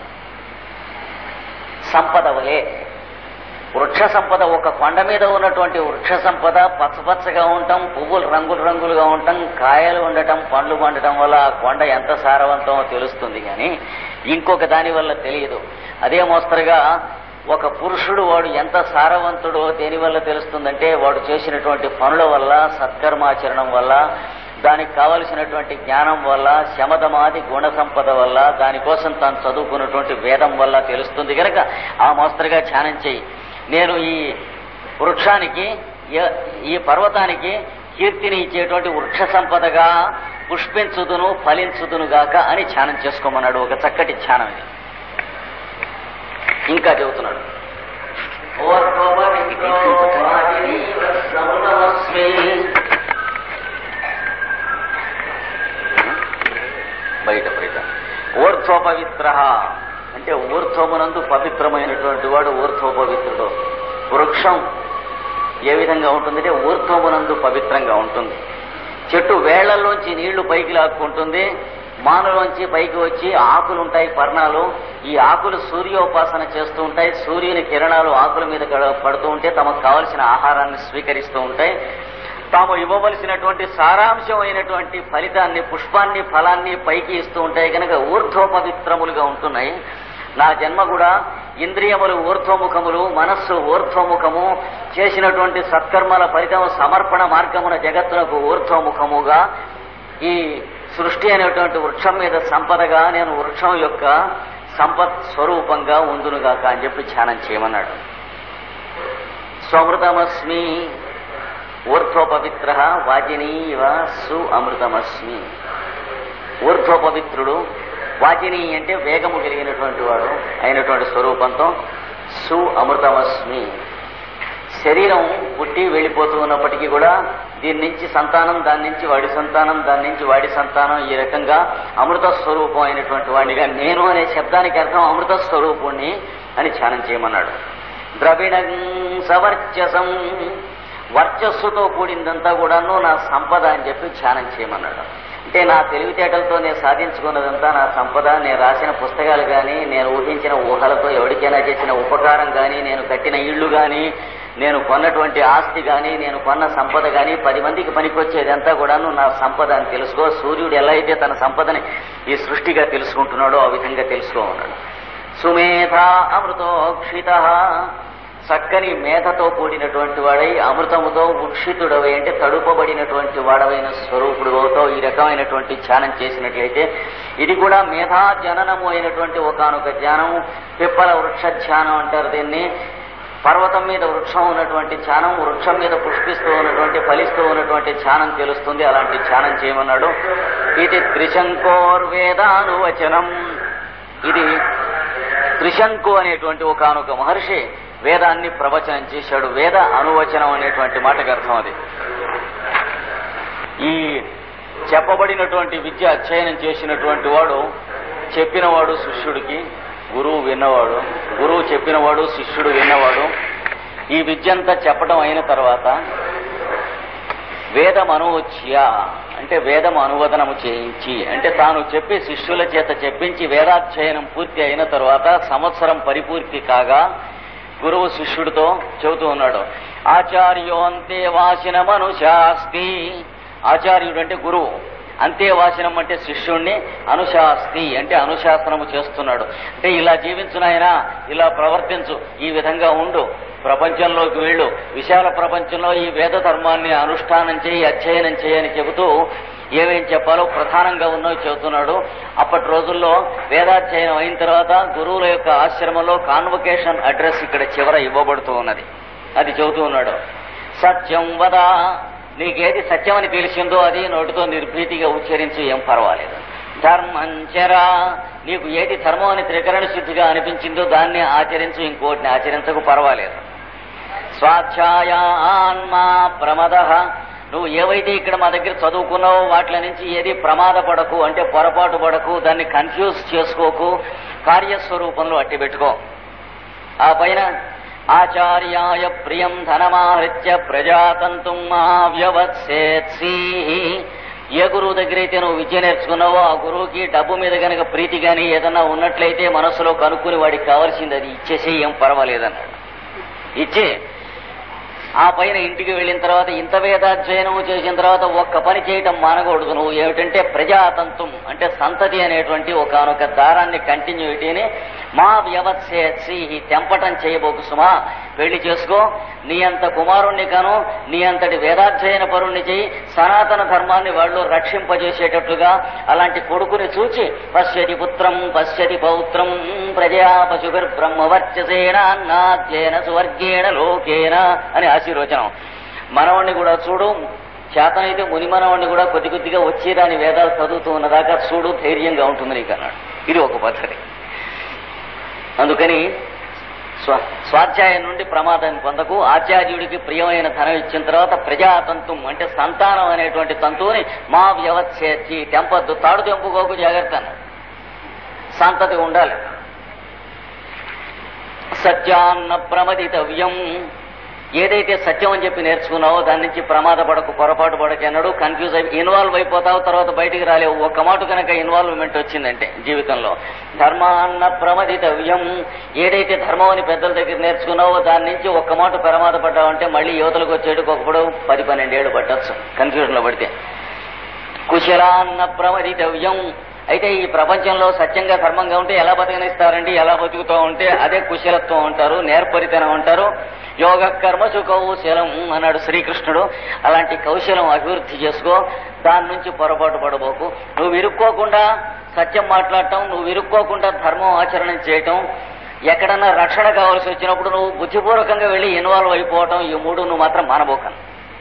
సంపద వలె వృక్ష సంపద ఒక కొండ మీద ఉన్నటువంటి వృక్ష సంపద పచ్చపచ్చగా ఉండటం పువ్వులు రంగులు రంగులుగా ఉండటం కాయలు ఉండటం పండ్లు పండటం వల్ల ఆ కొండ ఎంత సారవంతమో తెలుస్తుంది కానీ ఇంకొక దాని వల్ల తెలియదు అదే మోస్తరుగా ఒక పురుషుడు వాడు ఎంత సారవంతుడో దేని వల్ల తెలుస్తుందంటే వాడు చేసినటువంటి పనుల వల్ల సత్కర్మాచరణం వల్ల దానికి కావలసినటువంటి జ్ఞానం వల్ల శమదమాది గుణ సంపద వల్ల దానికోసం తాను చదువుకున్నటువంటి వేదం వల్ల తెలుస్తుంది కనుక ఆ మోస్తరుగా ధ్యానం చెయ్యి నేను ఈ వృక్షానికి ఏ- ఈ పర్వతానికి కీర్తిని ఇచ్చేటువంటి వృక్ష సంపదగా పుష్పించుదును ఫలించుదును గాక అని ధ్యానం చేసుకోమన్నాడు ఒక చక్కటి ధ్యానం ఇది ఇంకా చెబుతున్నాడు బయట బయట ఊర్ధ్వపవిత్ర అంటే ఊర్ధ్వమునందు పవిత్రమైనటువంటి వాడు ఊర్ధ్వపవిత్రుడు వృక్షం ఏ విధంగా ఉంటుందంటే ఊర్ధ్వమునందు పవిత్రంగా ఉంటుంది చెట్టు వేళ్లలోంచి నీళ్లు పైకి లాక్కుంటుంది మానులోంచి పైకి వచ్చి ఆకులు ఉంటాయి పర్ణాలు ఈ ఆకులు సూర్యోపాసన చేస్తూ ఉంటాయి సూర్యుని కిరణాలు ఆకుల మీద గడ- పడుతూ ఉంటే తమకు కావలసిన ఆహారాన్ని స్వీకరిస్తూ ఉంటాయి తాము ఇవ్వవలసినటువంటి సారాంశం అయినటువంటి ఫలితాన్ని పుష్పాన్ని ఫలాన్ని పైకి ఇస్తూ ఉంటాయి కనుక ఊర్ధ్వపవిత్రములుగా ఉంటున్నాయి నా జన్మ కూడా ఇంద్రియములు ఊర్ధ్వముఖములు మనస్సు ఊర్ధ్వముఖము చేసినటువంటి సత్కర్మల ఫలితం సమర్పణ మార్గమున జగత్తునకు ఊర్ధ్వముఖముగా ఈ సృష్టి అనేటువంటి వృక్షం మీద సంపదగా నేను వృక్షం యొక్క సంపత్ స్వరూపంగా ఉందునుగాక అని చెప్పి ధ్యానం చేయమన్నాడు స్వమృతమస్మి ఊర్ధ్వపవిత్ర వాజినీవ సు అమృతమస్మి ఊర్ధ్వపవిత్రుడు వాజిని అంటే వేగము కలిగినటువంటి వాడు అయినటువంటి స్వరూపంతో సు అమృతమస్మి శరీరం పుట్టి వెళ్ళిపోతూ ఉన్నప్పటికీ కూడా దీని నుంచి సంతానం దాని నుంచి వాడి సంతానం దాని నుంచి వాడి సంతానం ఈ రకంగా అమృత స్వరూపం అయినటువంటి వాడిగా నేను అనే శబ్దానికి అర్థం అమృత స్వరూపుణ్ణి అని ధ్యానం చేయమన్నాడు ద్రవిణం సవర్చసం వర్చస్సుతో కూడిందంతా కూడాను నా సంపద అని చెప్పి ధ్యానం చేయమన్నాడు అంటే నా తెలివితేటలతో నేను సాధించుకున్నదంతా నా సంపద నేను రాసిన పుస్తకాలు కానీ నేను ఊహించిన ఊహలతో ఎవరికైనా చేసిన ఉపకారం కానీ నేను కట్టిన ఇళ్ళు కానీ నేను కొన్నటువంటి ఆస్తి కానీ నేను కొన్న సంపద కానీ పది మందికి పనికొచ్చేదంతా కూడాను నా సంపద అని తెలుసుకో సూర్యుడు ఎలా అయితే తన సంపదని ఈ సృష్టిగా తెలుసుకుంటున్నాడో ఆ విధంగా తెలుసుకో ఉన్నాడు సుమేధ అమృతోక్షిత చక్కని మేధతో కూడినటువంటి వాడై అమృతముతో ఉక్షితుడవై అంటే తడుపబడినటువంటి వాడవైన స్వరూపుడుతో ఈ రకమైనటువంటి ధ్యానం చేసినట్లయితే ఇది కూడా మేధా జననము అయినటువంటి ఒకనొక ధ్యానం పిప్పల వృక్ష ధ్యానం అంటారు దీన్ని పర్వతం మీద వృక్షం ఉన్నటువంటి ధ్యానం వృక్షం మీద పుష్పిస్తూ ఉన్నటువంటి ఫలిస్తూ ఉన్నటువంటి ధ్యానం తెలుస్తుంది అలాంటి ధ్యానం చేయమన్నాడు ఇది త్రిశంకోర్వేదానువచనం ఇది త్రిశంకు అనేటువంటి ఒకనొక మహర్షి వేదాన్ని ప్రవచనం చేశాడు వేద అనువచనం అనేటువంటి మాటకు అర్థం అది ఈ చెప్పబడినటువంటి విద్య అధ్యయనం చేసినటువంటి వాడు చెప్పినవాడు శిష్యుడికి గురువు విన్నవాడు గురువు చెప్పినవాడు శిష్యుడు విన్నవాడు ఈ విద్య అంతా చెప్పడం అయిన తర్వాత వేదం అనువచ్య అంటే వేదం అనువదనము చేయించి అంటే తాను చెప్పి శిష్యుల చేత చెప్పించి వేదాధ్యయనం పూర్తి అయిన తర్వాత సంవత్సరం పరిపూర్తి కాగా గురువు శిష్యుడితో చెబుతూ ఉన్నాడు ఆచార్యో అంతే వాసిన మనుశాస్తి ఆచార్యుడు అంటే గురువు అంతేవాసనం అంటే శిష్యుణ్ణి అనుశాస్తి అంటే అనుశాసనము చేస్తున్నాడు అంటే ఇలా జీవించు నాయనా ఇలా ప్రవర్తించు ఈ విధంగా ఉండు ప్రపంచంలోకి వెళ్ళు విశాల ప్రపంచంలో ఈ వేద ధర్మాన్ని అనుష్ఠానం చేయి అధ్యయనం చేయని చెబుతూ ఏమేం చెప్పాలో ప్రధానంగా ఉన్నవి చెబుతున్నాడు అప్పటి రోజుల్లో వేదాధ్యయనం అయిన తర్వాత గురువుల యొక్క ఆశ్రమంలో కాన్వకేషన్ అడ్రస్ ఇక్కడ చివర ఇవ్వబడుతూ ఉన్నది అది చెబుతూ ఉన్నాడు సత్యం వద నీకేది సత్యమని తెలిసిందో అది నోటితో నిర్భీతిగా ఉచ్చరించు ఏం పర్వాలేదు ధర్మంచరా నీకు ఏది ధర్మం అని త్రికరణ శుద్ధిగా అనిపించిందో దాన్ని ఆచరించు ఇంకోటిని ఆచరించకు పర్వాలేదు స్వాధ్యాయాన్మా ప్రమద నువ్వు ఏవైతే ఇక్కడ మా దగ్గర చదువుకున్నావో వాటి నుంచి ఏది ప్రమాదపడకు అంటే పొరపాటు పడకు దాన్ని కన్ఫ్యూజ్ చేసుకోకు కార్యస్వరూపంలో అట్టి పెట్టుకో ఆ పైన ఆచార్యాయ ప్రియం ధనమాహృత్య ప్రజాతంతుం మావ్యవత్సేత్సి ఏ గురువు దగ్గర అయితే నువ్వు విద్య నేర్చుకున్నావో ఆ గురువుకి డబ్బు మీద గనక ప్రీతి గాని ఏదన్నా ఉన్నట్లయితే మనసులో కనుక్కుని వాడికి కావాల్సింది అది ఇచ్చేసే ఏం పర్వాలేదన్నాడు ఇచ్చి ఆ పైన ఇంటికి వెళ్ళిన తర్వాత ఇంత వేదాధ్యయనము చేసిన తర్వాత ఒక్క పని చేయటం మానకూడదు నువ్వు ఏమిటంటే ప్రజాతంత్రం అంటే సంతతి అనేటువంటి ఒకనొక దారాన్ని కంటిన్యూటీని మా వ్యవత్సేసి తెంపటం చేయబోకు సుమా పెళ్లి చేసుకో నీ అంత కుమారుణ్ణి కాను నీ అంతటి వేదాధ్యయన పరుణ్ణి చేయి సనాతన ధర్మాన్ని వాళ్ళు రక్షింపజేసేటట్లుగా అలాంటి కొడుకుని చూచి పశ్యతి పుత్రం పశ్యతి పౌత్రం ప్రజా పశుభిర్బ్రహ్మవర్చసేన అన్నాద్యేన సువర్గేణ లోకేన అని ఆశీర్వచనం మనవాణ్ణి కూడా చూడు చేతనైతే ముని మనవాణ్ణి కూడా కొద్ది కొద్దిగా వచ్చి దాని వేదాలు చదువుతూ ఉన్నదాకా చూడు ధైర్యంగా ఉంటుంది నీకు అన్నాడు ఇది ఒక పద్ధతి అందుకని స్వ స్వాధ్యాయం నుండి ప్రమాదాన్ని పొందకు ఆచార్యుడికి ప్రియమైన ధనం ఇచ్చిన తర్వాత ప్రజాతంతుం అంటే సంతానం అనేటువంటి తంతువుని మా వ్యవచ్చేర్చి తెంపద్దు తాడు తెంపుకోకు జాగ్రత్త అన్నాడు. సంతతి ఉండాలి సత్యాన్న ప్రమదితవ్యం ఏదైతే సత్యం అని చెప్పి నేర్చుకున్నావో దాని నుంచి ప్రమాద పడకు పొరపాటు పడకు అన్నాడు కన్ఫ్యూజ్ అయి ఇన్వాల్వ్ అయిపోతావు తర్వాత బయటికి రాలేవు ఒక్క మాట కనుక ఇన్వాల్వ్మెంట్ వచ్చిందంటే జీవితంలో ధర్మాన్న ప్రమదితవ్యం ఏదైతే ధర్మం అని పెద్దల దగ్గర నేర్చుకున్నావో దాని నుంచి ఒక్క మాట ప్రమాద పడ్డావంటే మళ్ళీ యువతలకు వచ్చేటికి ఒకప్పుడు పది పన్నెండేళ్ళు పట్టచ్చు కన్ఫ్యూజన్ లో పడితే కుశలాన్న ప్రమదితవ్యం అయితే ఈ ప్రపంచంలో సత్యంగా ధర్మంగా ఉంటే ఎలా బతకనిస్తారండి ఎలా బతుకుతూ ఉంటే అదే కుశలత్వం అంటారు నేర్పరితనం అంటారు యోగ కర్మసు కౌశలం అన్నాడు శ్రీకృష్ణుడు అలాంటి కౌశలం అభివృద్ధి చేసుకో దాని నుంచి పొరపాటు పడబోకు నువ్వు ఇరుక్కోకుండా సత్యం మాట్లాడటం నువ్వు ఇరుక్కోకుండా ధర్మం ఆచరణ చేయటం ఎక్కడన్నా రక్షణ కావాల్సి వచ్చినప్పుడు నువ్వు బుద్ధిపూర్వకంగా వెళ్ళి ఇన్వాల్వ్ అయిపోవటం ఈ మూడు నువ్వు మాత్రం మానబోకను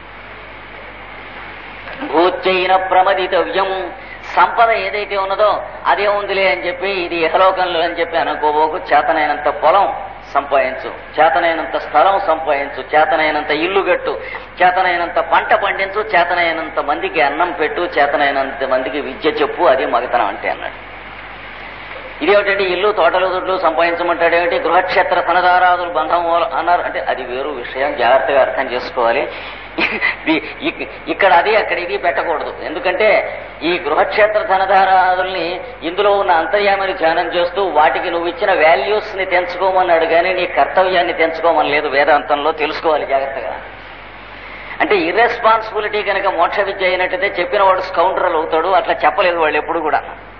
భూచైన ప్రమదితవ్యం సంపద ఏదైతే ఉన్నదో అదే ఉందిలే అని చెప్పి ఇది ఇహలోకంలో అని చెప్పి అనుకోబోకు చేతనైనంత పొలం సంపాదించు చేతనైనంత స్థలం సంపాదించు చేతనైనంత ఇల్లు కట్టు చేతనైనంత పంట పండించు చేతనైనంత మందికి అన్నం పెట్టు చేతనైనంత మందికి విద్య చెప్పు అది మగతనం అంటే అన్నాడు ఇదేమిటంటే ఇల్లు తోటలు దొడ్లు సంపాదించమంటాడు ఏమిటి గృహక్షేత్ర సనదారాదులు బంధం మూల- అన్నారు అంటే అది వేరు విషయం జాగ్రత్తగా అర్థం చేసుకోవాలి ఇ- ఇక్- ఇక్కడ అది అక్కడ ఇది పెట్టకూడదు ఎందుకంటే ఈ గృహక్షేత్ర ధనధారాదుల్ని ఇందులో ఉన్న అంతర్యామని ధ్యానం చేస్తూ వాటికి నువ్వు ఇచ్చిన వాల్యూస్ ని తెంచుకోమన్నాడు కానీ నీ కర్తవ్యాన్ని తెంచుకోమని లేదు వేదాంతంలో తెలుసుకోవాలి జాగ్రత్తగా అంటే ఇర్రెస్పాన్సిబిలిటీ కనుక మోక్ష విద్య అయినట్టయితే చెప్పిన వాడు స్కౌంటరల్ అవుతాడు అట్లా చెప్పలేదు వాళ్ళు ఎప్పుడు కూడా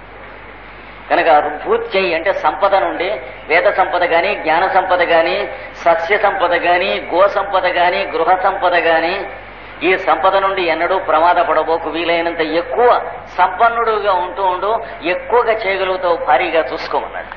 కనుక రుభూత్ చెయ్యి అంటే సంపద నుండి వేద సంపద గాని జ్ఞాన సంపద గాని సస్య సంపద గాని గో సంపద గాని గృహ సంపద గాని ఈ సంపద నుండి ఎన్నడూ ప్రమాదపడబోకు వీలైనంత ఎక్కువ సంపన్నుడుగా ఉంటూ ఉండు ఎక్కువగా చేయగలుగుతావు భారీగా చూసుకోమన్నాడు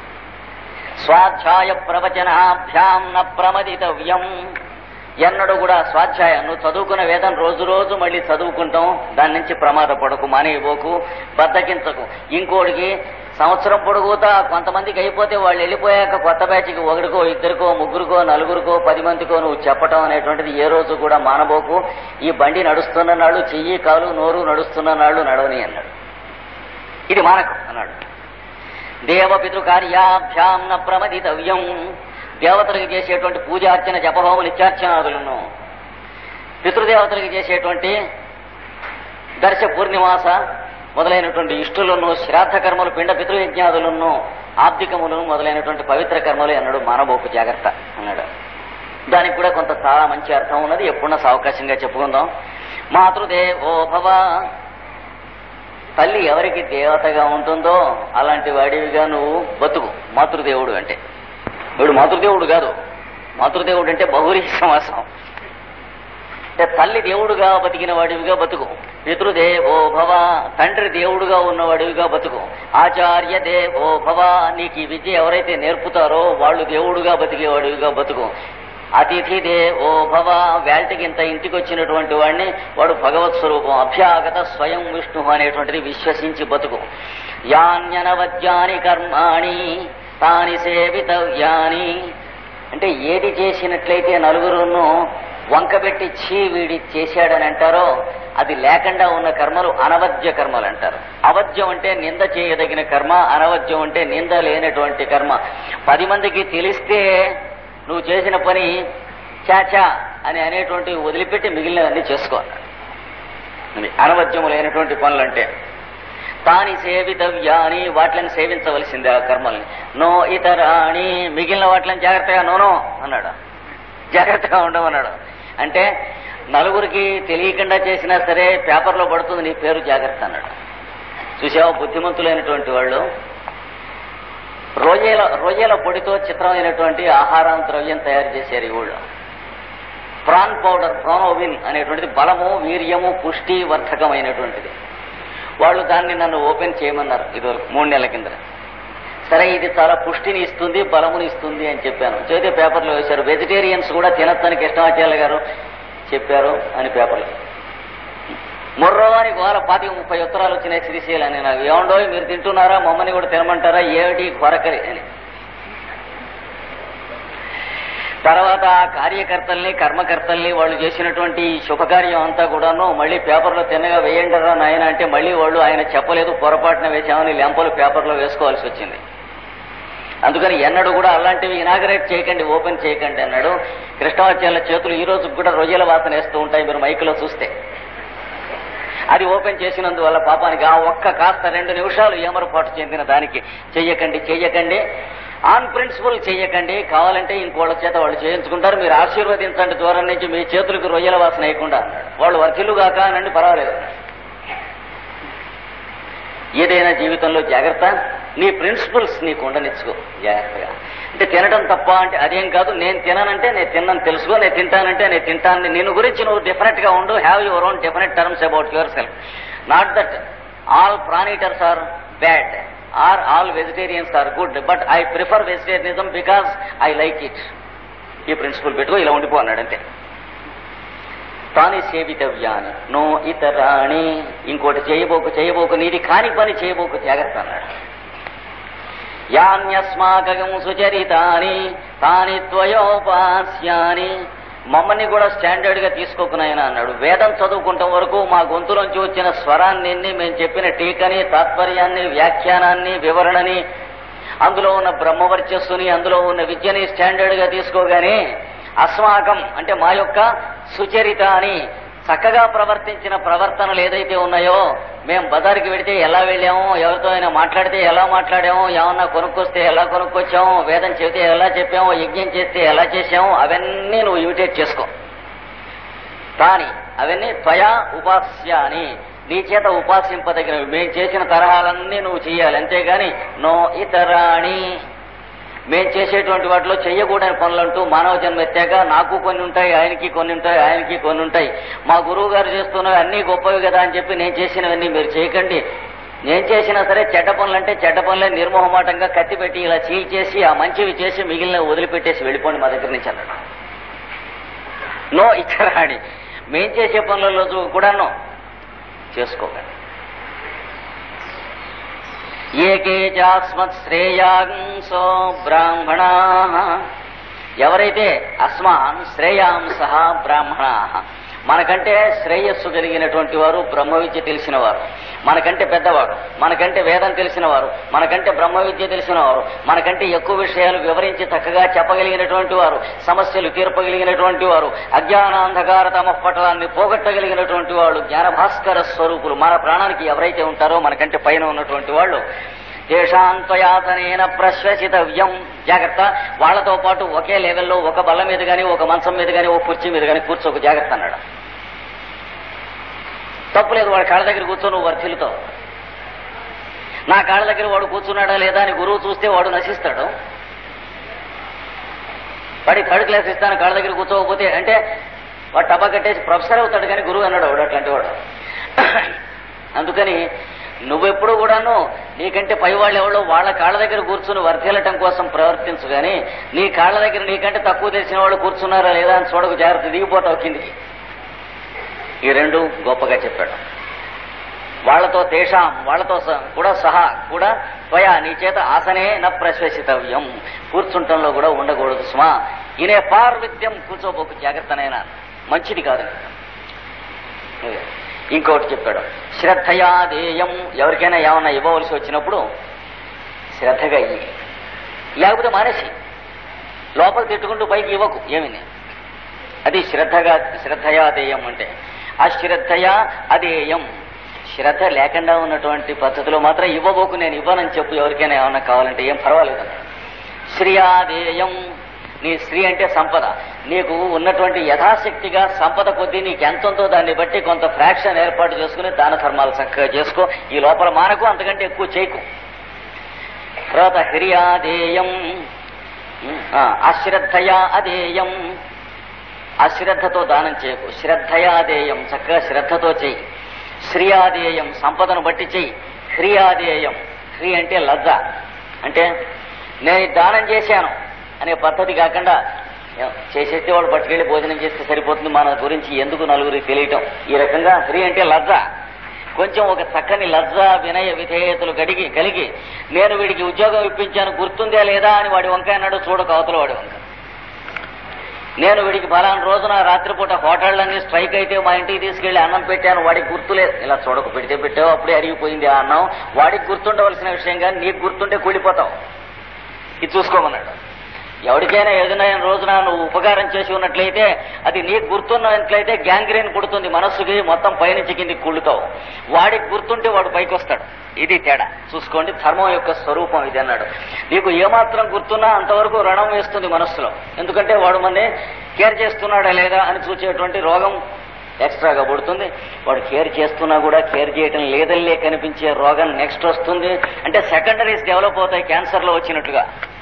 స్వాధ్యాయ ప్రవచనాభ్యాం న ప్రమదితవ్యం ఎన్నడూ కూడా స్వాధ్యాయం నువ్వు చదువుకున్న వేదం రోజు రోజు మళ్ళీ చదువుకుంటాం దాని నుంచి ప్రమాద పడకు మానేయబోకు బద్దకించకు ఇంకోటికి సంవత్సరం పొడుగుతా కొంతమందికి అయిపోతే వాళ్ళు వెళ్ళిపోయాక కొత్త బ్యాచ్కి ఒకరికో ఇద్దరికో ముగ్గురికో నలుగురికో పది మందికో నువ్వు చెప్పటం అనేటువంటిది ఏ రోజు కూడా మానబోకు ఈ బండి నడుస్తున్న నాళ్ళు చెయ్యి కాలు నోరు నడుస్తున్న నాళ్ళు నడవని అన్నాడు ఇది మానకు అన్నాడు దేవపితృ కార్యాభ్యాం న ప్రమదితవ్యం దేవతలకు చేసేటువంటి పూజార్చన జపహోమ నిత్యార్చనాదులను పితృదేవతలకు చేసేటువంటి దర్శ పూర్ణిమాస మొదలైనటువంటి ఇష్టులను శ్రాద్ధ కర్మలు పిండ పితృయజ్ఞాదులను ఆబ్దికములను మొదలైనటువంటి పవిత్ర కర్మలు అన్నాడు మానబోకు జాగ్రత్త అన్నాడు దానికి కూడా కొంత చాలా మంచి అర్థం ఉన్నది ఎప్పుడున్నా సావకాశంగా చెప్పుకుందాం మాతృదేవో భవ తల్లి ఎవరికి దేవతగా ఉంటుందో అలాంటి వాడివిగా నువ్వు బతుకు మాతృదేవుడు అంటే వీడు మాతృదేవుడు కాదు మాతృదేవుడు అంటే బహురీ సమాసం అంటే తల్లి దేవుడుగా బతికిన వాడివిగా బతుకు పితృదేవో భవ తండ్రి దేవుడుగా ఉన్నవాడివిగా బతుకు ఆచార్య దేవో భవ నీకు ఈ విద్య ఎవరైతే నేర్పుతారో వాళ్ళు దేవుడుగా బతికేవాడివిగా బతుకు అతిథి దేవో భవ వేల్టికి ఇంత ఇంటికి వచ్చినటువంటి వాడిని వాడు భగవత్ స్వరూపం అభ్యాగత స్వయం విష్ణు అనేటువంటిది విశ్వసించి బతుకు యాన్యనవద్యాని కర్మాణి తాని సేవితవ్యాని అంటే ఏది చేసినట్లయితే నలుగురును వంకబెట్టి చీ వీడి చేశాడని అంటారో అది లేకుండా ఉన్న కర్మలు అనవద్య కర్మలు అంటారు అవద్యం అంటే నింద చేయదగిన కర్మ అనవద్యం అంటే నింద లేనటువంటి కర్మ పది మందికి తెలిస్తే నువ్వు చేసిన పని చాచా అని అనేటువంటి వదిలిపెట్టి మిగిలినవన్నీ చేసుకో అన్నాడు ఇది అనవద్యము లేనటువంటి పనులంటే తాని సేవితవ్యాని వాటిని సేవించవలసిందే ఆ కర్మల్ని నో ఇతరాణి మిగిలిన వాటిని జాగ్రత్తగా నోనో అన్నాడు జాగ్రత్తగా ఉండమన్నాడు అంటే నలుగురికి తెలియకుండా చేసినా సరే పేపర్లో పడుతుంది నీ పేరు జాగ్రత్త అన్నాడు చూసావా బుద్ధిమంతులైనటువంటి వాళ్ళు రొయ్యల రొయ్యల పొడితో చిత్రమైనటువంటి ఆహారం ద్రవ్యం తయారు చేశారు ఈ ఊళ్ళో ప్రాన్ పౌడర్ ప్రోనోవిన్ అనేటువంటిది బలము వీర్యము పుష్టి వర్ధకమైనటువంటిది వాళ్ళు దాన్ని నన్ను ఓపెన్ చేయమన్నారు ఇదివరకు మూడు నెలల కింద సరే ఇది చాలా పుష్టిని ఇస్తుంది బలముని ఇస్తుంది అని చెప్పాను చేతి పేపర్లో వేశారు వెజిటేరియన్స్ కూడా తినొచ్చని కృష్ణాచార్య గారు చెప్పారు అని పేపర్లో మొర్రో అని గోర పాతిక ముప్పై ఉత్తరాలు వచ్చినాయి శ్రీశైలని నాకు ఏమండో మీరు తింటున్నారా మమ్మల్ని కూడా తినమంటారా ఏమిటి కొరకరి అని తర్వాత ఆ కార్యకర్తల్ని కర్మకర్తల్ని వాళ్ళు చేసినటువంటి ఈ శుభకార్యం అంతా కూడాను మళ్ళీ పేపర్లో తిన్నగా వేయండిరా నాయన అంటే మళ్ళీ వాళ్ళు ఆయన చెప్పలేదు పొరపాటున వేశామని లెంపలు పేపర్లో వేసుకోవాల్సి వచ్చింది అందుకని ఎన్నడూ కూడా అలాంటివి ఇనాగరేట్ చేయకండి ఓపెన్ చేయకండి అన్నాడు కృష్ణాచార్యుల చేతులు ఈ రోజు కూడా రొయ్యల వాసన వేస్తూ ఉంటాయి మీరు మైకులో చూస్తే అది ఓపెన్ చేసినందువల్ల పాపానికి ఆ ఒక్క కాస్త రెండు నిమిషాలు ఏమరపాటు చెందిన దానికి చెయ్యకండి చెయ్యకండి ఆన్ ప్రిన్సిపల్ చెయ్యకండి కావాలంటే ఇంకోళ్ళ చేత వాళ్ళు చేయించుకుంటారు మీరు ఆశీర్వదించండి దూరం నుంచి మీ చేతులకు రొయ్యల వాసన వేయకుండా అన్నాడు వాళ్ళు వర్తిల్లుగాక అనండి పర్వాలేదు ఏదైనా జీవితంలో జాగ్రత్త నీ ప్రిన్సిపల్స్ నీకు ఉండనిచ్చుకో జాగ్రత్తగా అంటే తినడం తప్ప అంటే అదేం కాదు నేను తిననంటే నేను తిన్నాను తెలుసుకో నేను తింటానంటే నేను తింటాను నేను గురించి నువ్వు డెఫినెట్ గా ఉండు have your own definite terms about yourself not that all ప్రాణీటర్స్ are bad are all vegetarians are good but I prefer vegetarianism because I like it ఈ ప్రిన్సిపల్ పెట్టుకో ఇలా ఉండిపో అన్నాడు అంతే తాని సేవితవ్యాని నో ఇతరాణి ఇంకోటి చేయబోకు చేయబోకు నీది కాని పని చేయబోకు జాగ్రత్త అన్నాడు యాన్యస్మాకం సుచరితాని తాని త్వయోపాస్యాని మమ్మల్ని కూడా స్టాండర్డ్ గా తీసుకోకునాయన అన్నాడు వేదం చదువుకుంటాం వరకు మా గొంతులోంచి వచ్చిన స్వరాన్ని మేము చెప్పిన టీకని తాత్పర్యాన్ని వ్యాఖ్యానాన్ని వివరణని అందులో ఉన్న బ్రహ్మవర్చస్సుని అందులో ఉన్న విద్యని స్టాండర్డ్ గా తీసుకోగానే అస్మాకం అంటే మా యొక్క సుచరిత అని చక్కగా ప్రవర్తించిన ప్రవర్తనలు ఏదైతే ఉన్నాయో మేము బజార్కి వెడితే ఎలా వెళ్ళాము ఎవరితో అయినా మాట్లాడితే ఎలా మాట్లాడాము ఏమన్నా కొనుక్కొస్తే ఎలా కొనుక్కొచ్చాము వేదం చెబితే ఎలా చెప్పాము యజ్ఞం చేస్తే ఎలా చేశాము అవన్నీ నువ్వు ఇమిటేట్ చేసుకో కానీ అవన్నీ త్వయా ఉపాస్య అని నీ చేత ఉపాసింపదగినవి మేము చేసిన తరహాలన్నీ నువ్వు చేయాలి అంతేగాని నో ఇతరాణి మేము చేసేటువంటి వాటిలో చెయ్యకూడని పనులంటూ మానవ జన్మ ఎత్తాక నాకు కొన్ని ఉంటాయి ఆయనకి కొన్ని ఉంటాయి ఆయనకి కొన్ని ఉంటాయి మా గురువు గారు చేస్తున్నవి అన్నీ గొప్పవి కదా అని చెప్పి నేను చేసినవన్నీ మీరు చేయకండి నేను చేసినా సరే చెడ్డ పనులు అంటే చెడ్డ పనులే నిర్మోహమాటంగా కత్తి పెట్టి ఇలా చీల్ చేసి ఆ మంచివి చేసి మిగిలిన వదిలిపెట్టేసి వెళ్ళిపోండి మా దగ్గర నుంచి అన్నాడు నో ఇతరాణి మేం చేసే పనులలో కూడాను చేసుకోకండి ఏకే చాస్మత్ శ్రేయాంసో బ్రాహ్మణా ఎవరైతే అస్మాన్ శ్రేయాంస బ్రాహ్మణా మనకంటే శ్రేయస్సు కలిగినటువంటి వారు బ్రహ్మ విద్య తెలిసిన వారు మనకంటే పెద్దవాడు మనకంటే వేదం తెలిసిన వారు మనకంటే బ్రహ్మ విద్య తెలిసిన వారు మనకంటే ఎక్కువ విషయాలు వివరించి చక్కగా చెప్పగలిగినటువంటి వారు సమస్యలు తీర్పగలిగినటువంటి వారు అజ్ఞానాంధకార తమ పటలాన్ని పోగొట్టగలిగినటువంటి వాళ్ళు జ్ఞానభాస్కర స్వరూపులు మన ప్రాణానికి ఎవరైతే ఉంటారో మనకంటే పైన ఉన్నటువంటి వాళ్ళు దేశాంతయాతనేన ప్రశ్వసితవ్యం జాగ్రత్త వాళ్ళతో పాటు ఒకే లెవెల్లో ఒక బల్ల మీద గాని ఒక మంచం మీద గాని ఒక కుర్చీ మీద గాని కూర్చోక జాగ్రత్త అన్నాడు తప్పులేదు వాడి కాళ్ళ దగ్గర కూర్చో నువ్వు వర్ధిల్లుతావు నా కాళ్ళ దగ్గర వాడు కూర్చున్నాడా లేదా అని గురువు చూస్తే వాడు నశిస్తాడు వాడి థర్డ్ క్లాస్ ఇస్తాను కాళ్ళ దగ్గర కూర్చోకపోతే అంటే వాడు టబా కట్టేసి ప్రొఫెసర్ అవుతాడు కానీ గురువు అన్నాడు వాడు అట్లాంటి వాడు అందుకని నువ్వెప్పుడు కూడాను నీకంటే పై వాళ్ళు ఎవరో వాళ్ళ కాళ్ళ దగ్గర కూర్చుని వర్ధిల్లటం కోసం ప్రవర్తించు గాని నీ కాళ్ళ దగ్గర నీకంటే తక్కువ తెలిసిన వాళ్ళు కూర్చున్నారా లేదా అని చూడకు జాగ్రత్త దిగిపోతావు కిందికి ఈ రెండు గొప్పగా చెప్పాడు వాళ్లతో తేషాం వాళ్లతో స- కూడా సహా కూడా త్వయా నీ చేత ఆసనే న ప్రశ్వసితవ్యం కూర్చుంటంలో కూడా ఉండకూడదు స్మా ఇనే పార్విత్యం కూర్చోబోకు జాగ్రత్తనైనా మంచిది కాదు ఇదే. ఇంకొకటి చెప్పాడు శ్రద్ధయా దేయం ఎవరికైనా ఏమన్నా ఇవ్వవలసి వచ్చినప్పుడు శ్రద్ధగా ఇయ్యి లేకపోతే మానేసి లోపల తిట్టుకుంటూ పైకి ఇవ్వకు ఏమిని అది శ్రద్ధగా శ్రద్ధయా దేయం అంటే అశ్రద్ధయా అదేయం శ్రద్ధ లేకుండా ఉన్నటువంటి పద్ధతిలో మాత్రం ఇవ్వబోకు నేను ఇవ్వనని చెప్పు ఎవరికైనా ఏమన్నా కావాలంటే ఏం పర్వాలేదు అన్నాడు. శ్రియాదేయం నీ స్త్రీ అంటే సంపద నీకు ఉన్నటువంటి యథాశక్తిగా సంపద కొద్దీ నీకు ఎంత ఉందో దాన్ని బట్టి కొంత ఫ్రాక్షన్ ఏర్పాటు చేసుకుని దాన ధర్మాలు చక్కగా చేసుకో ఈ లోపల మానకు అంతకంటే ఎక్కువ చేయకు తర్వాత హ్రియాదేయం ఆ, అశ్రద్ధయా అదేయం అశ్రద్ధతో దానం చేయకు శ్రద్ధయాదేయం చక్కగా శ్రద్ధతో చెయ్యి శ్రియాదేయం సంపదను బట్టి చెయ్యి హ్రియాదేయం హ్రి అంటే లజ్జ అంటే నేను ఈ దానం చేశాను అనే పద్ధతి కాకుండా ఏ- చేసేస్తే వాడు పట్టుకెళ్ళి భోజనం చేస్తే సరిపోతుంది మన గురించి ఎందుకు నలుగురికి తెలియటం ఈ రకంగా హ్రి అంటే లజ్జ కొంచెం ఒక చక్కని లజ్జ వినయ విధేయతలు గడిగి కలిగి నేను వీడికి ఉద్యోగం ఇప్పించాను గుర్తుందే లేదా అని వాడి వంక అన్నాడు చూడక అవతల వాడి వంక నేను వీడికి బలాన్ని రోజున రాత్రిపూట హోటళ్ళన్నీ స్ట్రైక్ అయితే మా ఇంటికి తీసుకెళ్లి అన్నం పెట్టాను వాడికి గుర్తులేదు ఇలా చూడక పెడితే పెట్టావు అప్పుడే అరిగిపోయింది ఆ అన్నం వాడికి గుర్తుండవలసిన విషయం కానీ నీకు గుర్తుంటే కూలిపోతావు ఇది చూసుకోమన్నాడు ఎవరికైనా ఏదైనా రోజున నువ్వు ఉపకారం చేసి ఉన్నట్లయితే అది నీకు గుర్తున్నట్లయితే గ్యాంగ్రీన్ కుడుతుంది మనస్సుకి మొత్తం పైనుంచి కిందికి కుళ్ళుతావు వాడికి గుర్తుంటే వాడు పైకి వస్తాడు ఇది తేడా చూసుకోండి ధర్మం యొక్క స్వరూపం ఇది అన్నాడు నీకు ఏమాత్రం గుర్తున్నా అంతవరకు రణం వేస్తుంది మనస్సులో ఎందుకంటే వాడు మన కేర్ చేస్తున్నాడా లేదా అని చూసేటువంటి రోగం ఎక్స్ట్రాగా పుడుతుంది వాడు కేర్ చేస్తున్నా కూడా కేర్ చేయటం లేదల్లే కనిపించే రోగం నెక్స్ట్ వస్తుంది అంటే సెకండరీస్ డెవలప్ అవుతాయి క్యాన్సర్లో వచ్చినట్లుగా